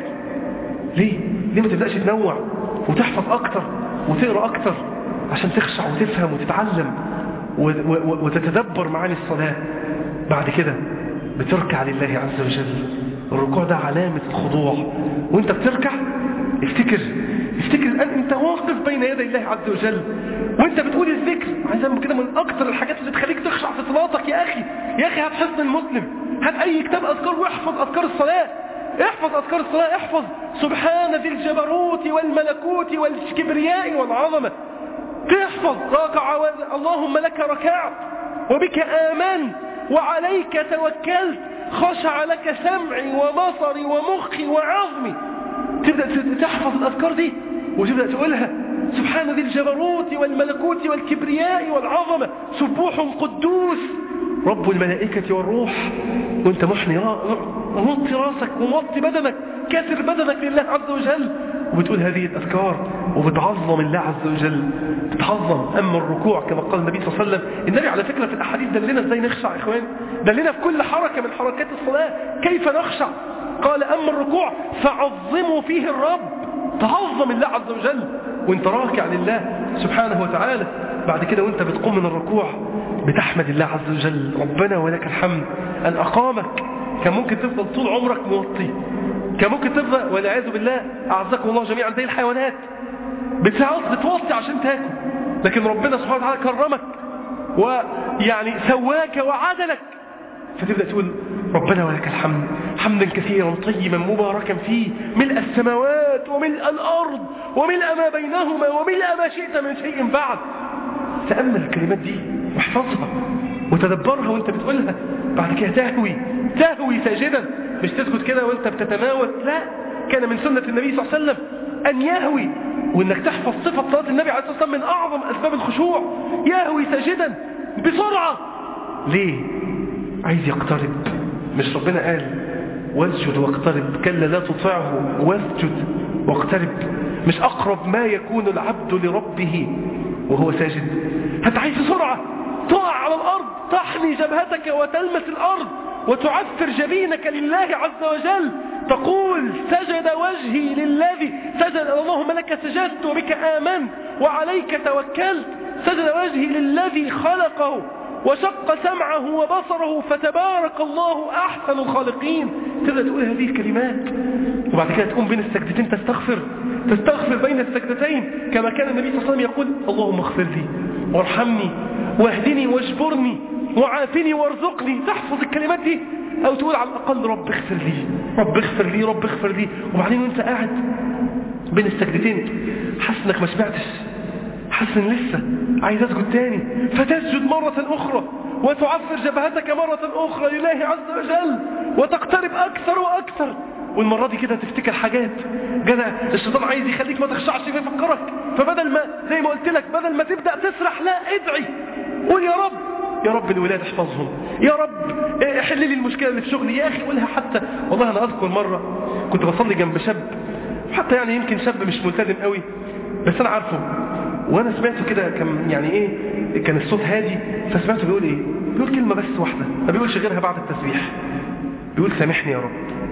ليه؟ ليه ما تبدأش تنوع وتحفظ أكثر وتقرأ أكثر عشان تخشع وتفهم وتتعلم و... و... وتتدبر معاني الصلاة بعد كده بتركع لله عز وجل الركوع ده علامة الخضوع وانت بتركع افتكر افتكر الآن انت واقف بين يدي الله عز وجل وانت بتقول الذكر عايز كده من اكتر الحاجات اللي تخليك تخشع في صلاتك يا اخي يا اخي هات حصن المسلم هات اي كتاب اذكار واحفظ اذكار الصلاة احفظ اذكار الصلاة احفظ سبحان ذي الجبروت والملكوت والكبرياء والعظمة تحفظ راكع اللهم لك ركعت وبك آمنت وعليك توكلت خشع لك سمعي وبصري ومخي وعظمي تبدأ تحفظ الأذكار دي وتبدأ تقولها سبحان ذي الجبروت والملكوت والكبرياء والعظمة سبوح قدوس رب الملائكة والروح وانت محني موطي راسك وموطي بدنك كاسر بدنك لله عز وجل وبتقول هذه الأذكار وبتعظم الله عز وجل بتعظم أما الركوع كما قال النبي صلى الله عليه وسلم النبي على فكرة في الأحاديث دلنا ازاي نخشع يا إخوان دلنا في كل حركة من حركات الصلاة كيف نخشع قال أما الركوع فعظموا فيه الرب تعظم الله عز وجل وانت راكع لله سبحانه وتعالى بعد كده وانت بتقوم من الركوع بتحمد الله عز وجل ربنا ولك الحمد أن أقامك كان ممكن تفضل طول عمرك موطي كان ممكن تفضل والعياذ بالله أعزكم الله جميعا زي الحيوانات بتوطي عشان تاكل لكن ربنا سبحانه وتعالى كرمك ويعني سواك وعدلك فتبدأ تقول ربنا ولك الحمد حمدا كثيرا طيبا مباركا فيه ملء السماوات وملء الأرض وملء ما بينهما وملء ما شئت من شيء بعد تأمل الكلمات دي واحفظها وتدبرها وانت بتقولها بعد كده تهوي تهوي ساجدا مش تسكت كده وانت بتتناول لا كان من سنة النبي صلى الله عليه وسلم أن يهوي وانك تحفظ صفة صلاة النبي عليه الصلاة والسلام من أعظم أسباب الخشوع يهوي ساجدا بسرعة ليه عايز يقترب مش ربنا قال واسجد واقترب كلا لا تطعه واسجد واقترب مش أقرب ما يكون العبد لربه وهو ساجد انت عايز بسرعة تقع على الأرض تحني جبهتك وتلمس الأرض وتعثر جبينك لله عز وجل تقول سجد وجهي للذي سجد اللهم لك سجدت وبك آمنت وعليك توكلت سجد وجهي للذي خلقه وشق سمعه وبصره فتبارك الله أحسن الخالقين تبدأ تقول هذه الكلمات وبعد كده تقوم بين السجدتين تستغفر تستغفر بين السجدتين كما كان النبي صلى الله عليه وسلم يقول اللهم اغفر لي وارحمني واهدني واجبرني وعافني وارزقني تحفظ الكلمات دي او تقول على الاقل رب اغفر لي رب اغفر لي رب اغفر لي وبعدين وانت قاعد بين السجدتين حاسس انك ما سمعتش حاسس ان لسه عايز اسجد تاني فتسجد مرة اخرى وتعفر جبهتك مرة اخرى لله عز وجل وتقترب اكثر واكثر والمرة دي كده تفتكر حاجات جدع الشيطان عايز يخليك ما تخشعش فيفكرك فبدل ما زي ما قلت لك بدل ما تبدأ تسرح لا ادعي قول يا رب يا رب الولاد احفظهم يا رب حل لي المشكلة اللي في شغلي يا أخي قولها حتى والله أنا أذكر مرة كنت بصلي جنب شاب حتى يعني يمكن شاب مش ملتزم قوي بس أنا عارفه وأنا سمعته كده كان يعني إيه كان الصوت هادي فسمعته بيقول إيه بيقول كلمة بس واحدة ما بيقولش غيرها بعد التسبيح بيقول سامحني يا رب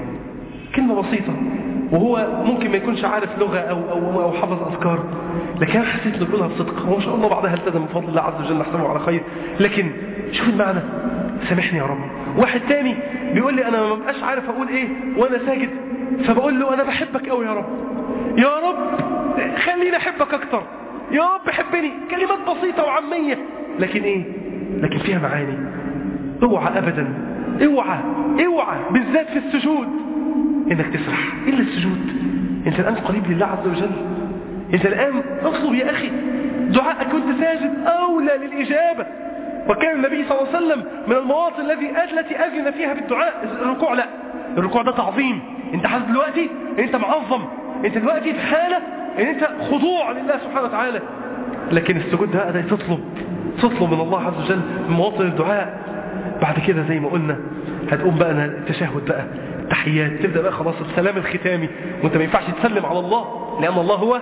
كلمة بسيطة وهو ممكن ما يكونش عارف لغة أو, أو, أو حفظ أذكار لكن أنا حسيت انه بيقولها بصدق وما شاء الله بعدها التزم بفضل الله عز وجل نحسبه على خير لكن شوف المعنى سامحني يا رب واحد تاني بيقول لي أنا ما بقاش عارف أقول إيه وأنا ساجد فبقول له أنا بحبك قوي يا رب يا رب خليني أحبك أكتر يا رب حبني كلمات بسيطة وعامية لكن إيه لكن فيها معاني اوعى أبدا اوعى اوعى بالذات في السجود انك تسرح الا السجود انت الان قريب لله عز وجل انت الان اطلب يا اخي دعاءك كنت ساجد اولى للاجابه وكان النبي صلى الله عليه وسلم من المواطن الذي التي اذن فيها بالدعاء الركوع لا الركوع ده تعظيم انت حاسس دلوقتي ان انت معظم انت دلوقتي في حاله ان انت خضوع لله سبحانه وتعالى لكن السجود ده ده تطلب تطلب من الله عز وجل من مواطن الدعاء بعد كده زي ما قلنا هتقوم بقى التشهد بقى التحيات تبدأ بقى خلاص السلام الختامي وانت ما ينفعش تسلم على الله لأن الله هو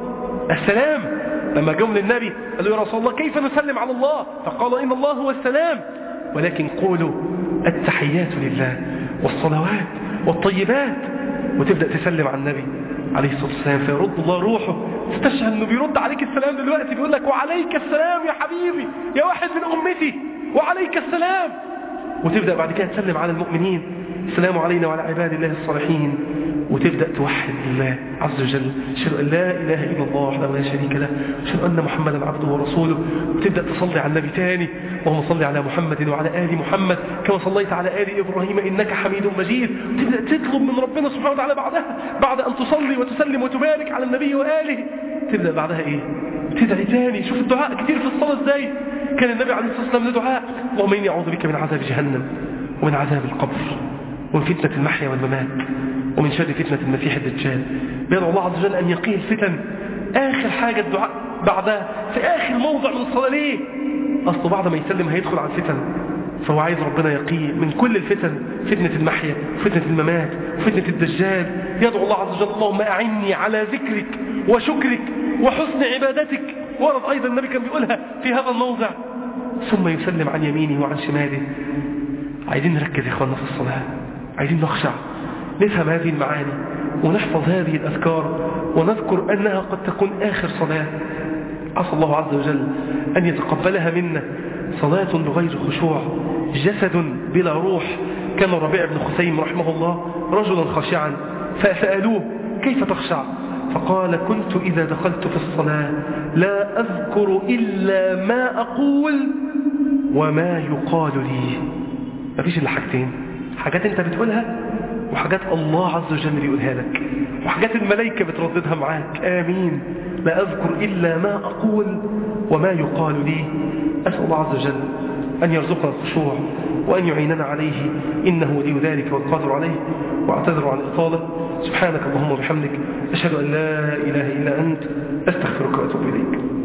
السلام لما جم للنبي قالوا يا رسول الله كيف نسلم على الله فقال إن الله هو السلام ولكن قولوا التحيات لله والصلوات والطيبات وتبدأ تسلم على النبي عليه الصلاة والسلام فيرد الله روحه تستشعر انه بيرد عليك السلام دلوقتي بيقول لك وعليك السلام يا حبيبي يا واحد من أمتي وعليك السلام وتبدأ بعد كده تسلم على المؤمنين السلام علينا وعلى عباد الله الصالحين وتبدأ توحد الله عز وجل أشهد أن لا إله إلا الله وحده لا شريك له أشهد أن محمدا عبده ورسوله وتبدأ تصلي على النبي تاني اللهم صل على محمد وعلى آل محمد كما صليت على آل إبراهيم إنك حميد مجيد وتبدأ تطلب من ربنا سبحانه وتعالى بعدها بعد أن تصلي وتسلم وتبارك على النبي وآله تبدأ بعدها إيه تدعي تاني شوف الدعاء كتير في الصلاة ازاي كان النبي عليه الصلاة والسلام له دعاء اللهم إني أعوذ بك من عذاب جهنم ومن عذاب القبر ومن فتنة المحيا والممات ومن شر فتنة المسيح الدجال بيدعو الله عز وجل أن يقي الفتن آخر حاجة الدعاء بعدها في آخر موضع من الصلاة ليه أصله بعد ما يسلم هيدخل على الفتن فهو عايز ربنا يقيه من كل الفتن فتنة المحيا وفتنة الممات وفتنة الدجال يدعو الله عز وجل اللهم أعني على ذكرك وشكرك وحسن عبادتك ورد أيضا النبي كان بيقولها في هذا الموضع ثم يسلم عن يمينه وعن شماله عايزين نركز يا إخواننا في الصلاة عايزين نخشع نفهم هذه المعاني ونحفظ هذه الأذكار ونذكر أنها قد تكون آخر صلاة عسى الله عز وجل أن يتقبلها منا صلاة بغير خشوع جسد بلا روح كان ربيع بن خثيم رحمه الله رجلا خاشعا فسألوه كيف تخشع فقال كنت إذا دخلت في الصلاة لا أذكر إلا ما أقول وما يقال لي مفيش إلا حاجتين حاجات أنت بتقولها وحاجات الله عز وجل بيقولها لك وحاجات الملائكة بترددها معاك آمين لا أذكر إلا ما أقول وما يقال لي أسأل الله عز وجل أن يرزقنا الخشوع وأن يعيننا عليه إنه ولي ذلك والقادر عليه واعتذر عن الإطالة سبحانك اللهم وبحمدك أشهد أن لا إله إلا أنت أستغفرك وأتوب إليك